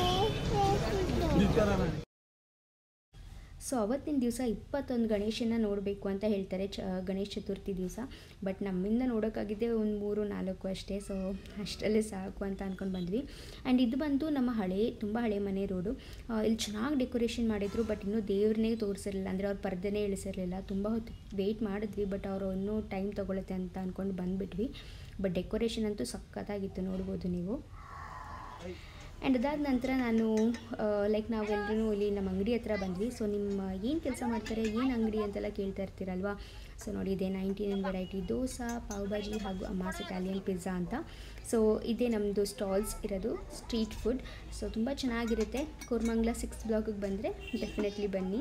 ಸೊ ಅವತ್ತಿನ ದಿವಸ ಇಪ್ಪತ್ತೊಂದು ಗಣೇಶನ ನೋಡಬೇಕು ಅಂತ ಹೇಳ್ತಾರೆ ಚ ಗಣೇಶ ಚತುರ್ಥಿ ದಿವಸ ಬಟ್ ನಮ್ಮಿಂದ ನೋಡೋಕ್ಕಾಗಿದ್ದೆ ಒಂದು ಮೂರು ನಾಲ್ಕು ಅಷ್ಟೇ ಸೊ ಅಷ್ಟರಲ್ಲೇ ಸಾಕು ಅಂತ ಅಂದ್ಕೊಂಡು ಬಂದ್ವಿ ಆ್ಯಂಡ್ ಇದು ಬಂದು ನಮ್ಮ ಹಳೆ ತುಂಬ ಹಳೆ ಮನೆ ರೋಡು ಆ, ಇಲ್ಲಿ ಚೆನ್ನಾಗಿ ಡೆಕೋರೇಷನ್ ಮಾಡಿದರು ಬಟ್ ಇನ್ನೂ ದೇವ್ರನ್ನೇ ತೋರಿಸಿರಲಿಲ್ಲ ಅಂದರೆ ಅವ್ರ ಪರ್ದೆನೇ ಇಳಿಸಿರಲಿಲ್ಲ ತುಂಬ ಹೊತ್ತು ವೆಯ್ಟ್ ಮಾಡಿದ್ವಿ ಬಟ್ ಅವರು ಇನ್ನೂ ಟೈಮ್ ತೊಗೊಳುತ್ತೆ ಅಂತ ಅಂದ್ಕೊಂಡು ಬಂದುಬಿಟ್ವಿ ಬಟ್ ಡೆಕೋರೇಷನ್ ಅಂತೂ ಸಖತ್ತಾಗಿತ್ತು ನೋಡ್ಬೋದು ನೀವು ಆ್ಯಂಡ್ ಅದಾದ ನಂತರ ನಾನು ಲೈಕ್ ನಾವೆಲ್ಲರೂ ಇಲ್ಲಿ ನಮ್ಮ ಅಂಗಡಿ ಹತ್ರ ಬಂದ್ವಿ ಸೊ ನಿಮ್ಮ ಏನು ಕೆಲಸ ಮಾಡ್ತಾರೆ ಏನು ಅಂಗಡಿ ಅಂತೆಲ್ಲ ಕೇಳ್ತಾ ಇರ್ತೀರಲ್ವಾ ಸೊ ನೋಡಿ ಇದೆ ninety nine variety dosa pav bhaji ಹಾಗೂ ಅಮಾಸ್ ಇಟಾಲಿಯನ್ ಪಿಜ್ಜಾ ಅಂತ ಸೊ ಇದೇ ನಮ್ಮದು ಸ್ಟಾಲ್ಸ್ ಇರೋದು ಸ್ಟ್ರೀಟ್ ಫುಡ್ ಸೊ ತುಂಬ ಚೆನ್ನಾಗಿರುತ್ತೆ ಕೋರ್ಮಂಗ್ಲ ಸಿಕ್ಸ್ ಬ್ಲಾಕಿಗೆ ಬಂದರೆ ಡೆಫಿನೆಟ್ಲಿ ಬನ್ನಿ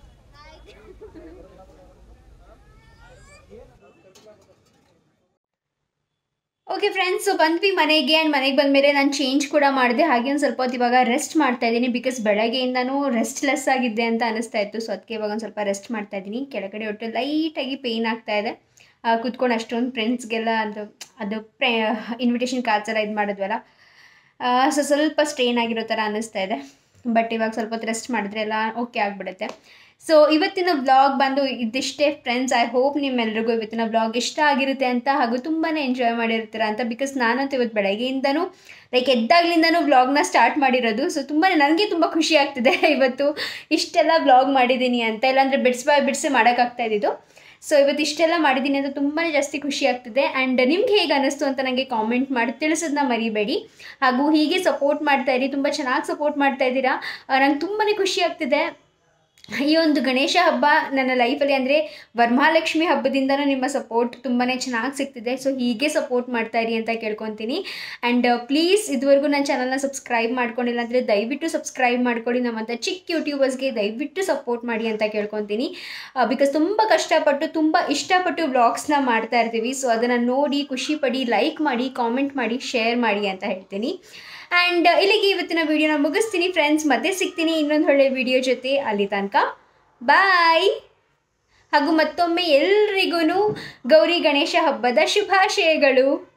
ಓಕೆ ಫ್ರೆಂಡ್ಸ್ ಸೊ ಬಂದ್ವಿ ಮನೆಗೆ ಆ್ಯಂಡ್ ಮನೆಗೆ ಬಂದಮೇಲೆ ನಾನು ಚೇಂಜ್ ಕೂಡ ಮಾಡಿದೆ ಹಾಗೆ ಒಂದು ಸ್ವಲ್ಪ ಹೊತ್ತು ಇವಾಗ ರೆಸ್ಟ್ ಮಾಡ್ತಾ ಇದ್ದೀನಿ ಬಿಕಾಸ್ ಬೆಳಗ್ಗೆಯಿಂದನೂ ರೆಸ್ಟ್ಲೆಸ್ ಆಗಿದ್ದೆ ಅಂತ ಅನಿಸ್ತಾ ಇತ್ತು ಸೊ ಅದಕ್ಕೆ ಇವಾಗ ಒಂದು ಸ್ವಲ್ಪ ರೆಸ್ಟ್ ಮಾಡ್ತಾ ಇದ್ದೀನಿ ಕೆಳಗಡೆ ಹೊಟ್ಟೆ ಲೈಟಾಗಿ ಪೇಯ್ನ್ ಆಗ್ತಾ ಇದೆ ಆ, ಕೂತ್ಕೊಂಡು ಅಷ್ಟೊಂದು ಫ್ರೆಂಡ್ಸ್ಗೆಲ್ಲ ಅದು ಅದು ಪ್ರೇ ಇನ್ವಿಟೇಷನ್ ಕಾರ್ಡ್ಸ್ ಎಲ್ಲ ಇದು ಮಾಡಿದ್ವಲ್ಲ ಸೊ ಸ್ವಲ್ಪ ಸ್ಟ್ರೇನ್ ಆಗಿರೋ ಥರ ಅನ್ನಿಸ್ತಾ ಇದೆ ಬಟ್ ಇವಾಗ ಸ್ವಲ್ಪ ಹೊತ್ತು ರೆಸ್ಟ್ ಮಾಡಿದ್ರೆ ಎಲ್ಲ ಓಕೆ ಆಗಿಬಿಡುತ್ತೆ ಸೊ ಇವತ್ತಿನ ವ್ಲಾಗ್ ಬಂದು ಇದಿಷ್ಟೇ ಫ್ರೆಂಡ್ಸ್ ಐ ಹೋಪ್ ನಿಮ್ಮೆಲ್ರಿಗೂ ಇವತ್ತಿನ ವ್ಲಾಗ್ ಇಷ್ಟ ಆಗಿರುತ್ತೆ ಅಂತ ಹಾಗೂ ತುಂಬಾ ಎಂಜಾಯ್ ಮಾಡಿರ್ತೀರ ಅಂತ ಬಿಕಾಸ್ ನಾನಂತೂ ಇವತ್ತು ಬೆಳಗ್ಗೆಯಿಂದನೂ ಲೈಕ್ ಎದ್ದಾಗ್ಲಿಂದನೂ ವ್ಲಾಗ್ನ ಸ್ಟಾರ್ಟ್ ಮಾಡಿರೋದು ಸೊ ತುಂಬಾ ನನಗೆ ತುಂಬ ಖುಷಿ ಆಗ್ತಿದೆ ಇವತ್ತು ಇಷ್ಟೆಲ್ಲ ವ್ಲಾಗ್ ಮಾಡಿದ್ದೀನಿ ಅಂತ ಇಲ್ಲಾಂದರೆ ಬಿಡ್ಸ್ ಬಾಯ್ ಬಿಡ್ಸೆ ಮಾಡೋಕ್ಕಾಗ್ತಾ ಇದ್ದಿದ್ದು ಸೊ ಇವತ್ತು ಇಷ್ಟೆಲ್ಲ ಮಾಡಿದ್ದೀನಿ ಅಂತ ತುಂಬಾ ಜಾಸ್ತಿ ಖುಷಿ ಆಗ್ತಿದೆ ಆ್ಯಂಡ್ ನಿಮ್ಗೆ ಹೇಗೆ ಅನ್ನಿಸ್ತು ಅಂತ ನನಗೆ ಕಾಮೆಂಟ್ ಮಾಡಿ ತಿಳಿಸೋದನ್ನ ಮರಿಬೇಡಿ ಹಾಗೂ ಹೀಗೆ ಸಪೋರ್ಟ್ ಮಾಡ್ತಾ ಇರಿ ತುಂಬ ಚೆನ್ನಾಗಿ ಸಪೋರ್ಟ್ ಮಾಡ್ತಾ ಇದ್ದೀರಾ ನಂಗೆ ತುಂಬಾ ಖುಷಿ ಆಗ್ತಿದೆ ಈ ಒಂದು ಗಣೇಶ ಹಬ್ಬ ನನ್ನ ಲೈಫಲ್ಲಿ ಅಂದರೆ ವರಮಹಾಲಕ್ಷ್ಮಿ ಹಬ್ಬದಿಂದನೂ ನಿಮ್ಮ ಸಪೋರ್ಟ್ ತುಂಬಾ ಚೆನ್ನಾಗಿ ಸಿಗ್ತಿದೆ ಸೊ ಹೀಗೆ ಸಪೋರ್ಟ್ ಮಾಡ್ತಾ ಇರಿ ಅಂತ ಕೇಳ್ಕೊತೀನಿ ಆ್ಯಂಡ್ ಪ್ಲೀಸ್ ಇದುವರೆಗೂ ನನ್ನ ಚಾನಲ್ನ ಸಬ್ಸ್ಕ್ರೈಬ್ ಮಾಡ್ಕೊಂಡಿಲ್ಲ ಅಂದರೆ ದಯವಿಟ್ಟು ಸಬ್ಸ್ಕ್ರೈಬ್ ಮಾಡ್ಕೊಳ್ಳಿ ನಮ್ಮಂಥ ಚಿಕ್ಕ ಯೂಟ್ಯೂಬರ್ಸ್ಗೆ ದಯವಿಟ್ಟು ಸಪೋರ್ಟ್ ಮಾಡಿ ಅಂತ ಕೇಳ್ಕೊತೀನಿ ಬಿಕಾಸ್ ತುಂಬ ಕಷ್ಟಪಟ್ಟು ತುಂಬ ಇಷ್ಟಪಟ್ಟು ವ್ಲಾಗ್ಸ್ನ ಮಾಡ್ತಾ ಇರ್ತೀವಿ ಸೊ ಅದನ್ನು ನೋಡಿ ಖುಷಿ ಪಡಿ ಲೈಕ್ ಮಾಡಿ ಕಾಮೆಂಟ್ ಮಾಡಿ ಶೇರ್ ಮಾಡಿ ಅಂತ ಹೇಳ್ತೀನಿ ಆ್ಯಂಡ್ ಇಲ್ಲಿಗೆ ಇವತ್ತಿನ ವಿಡಿಯೋನ ಮುಗಿಸ್ತೀನಿ ಫ್ರೆಂಡ್ಸ್ ಮತ್ತೆ ಸಿಗ್ತೀನಿ ಇನ್ನೊಂದು ಒಳ್ಳೆ ವಿಡಿಯೋ ಜೊತೆ ಅಲ್ಲಿ ತನಕ ಬಾಯ್ ಹಾಗೂ ಮತ್ತೊಮ್ಮೆ ಎಲ್ರಿಗೂ ಗೌರಿ ಗಣೇಶ ಹಬ್ಬದ ಶುಭಾಶಯಗಳು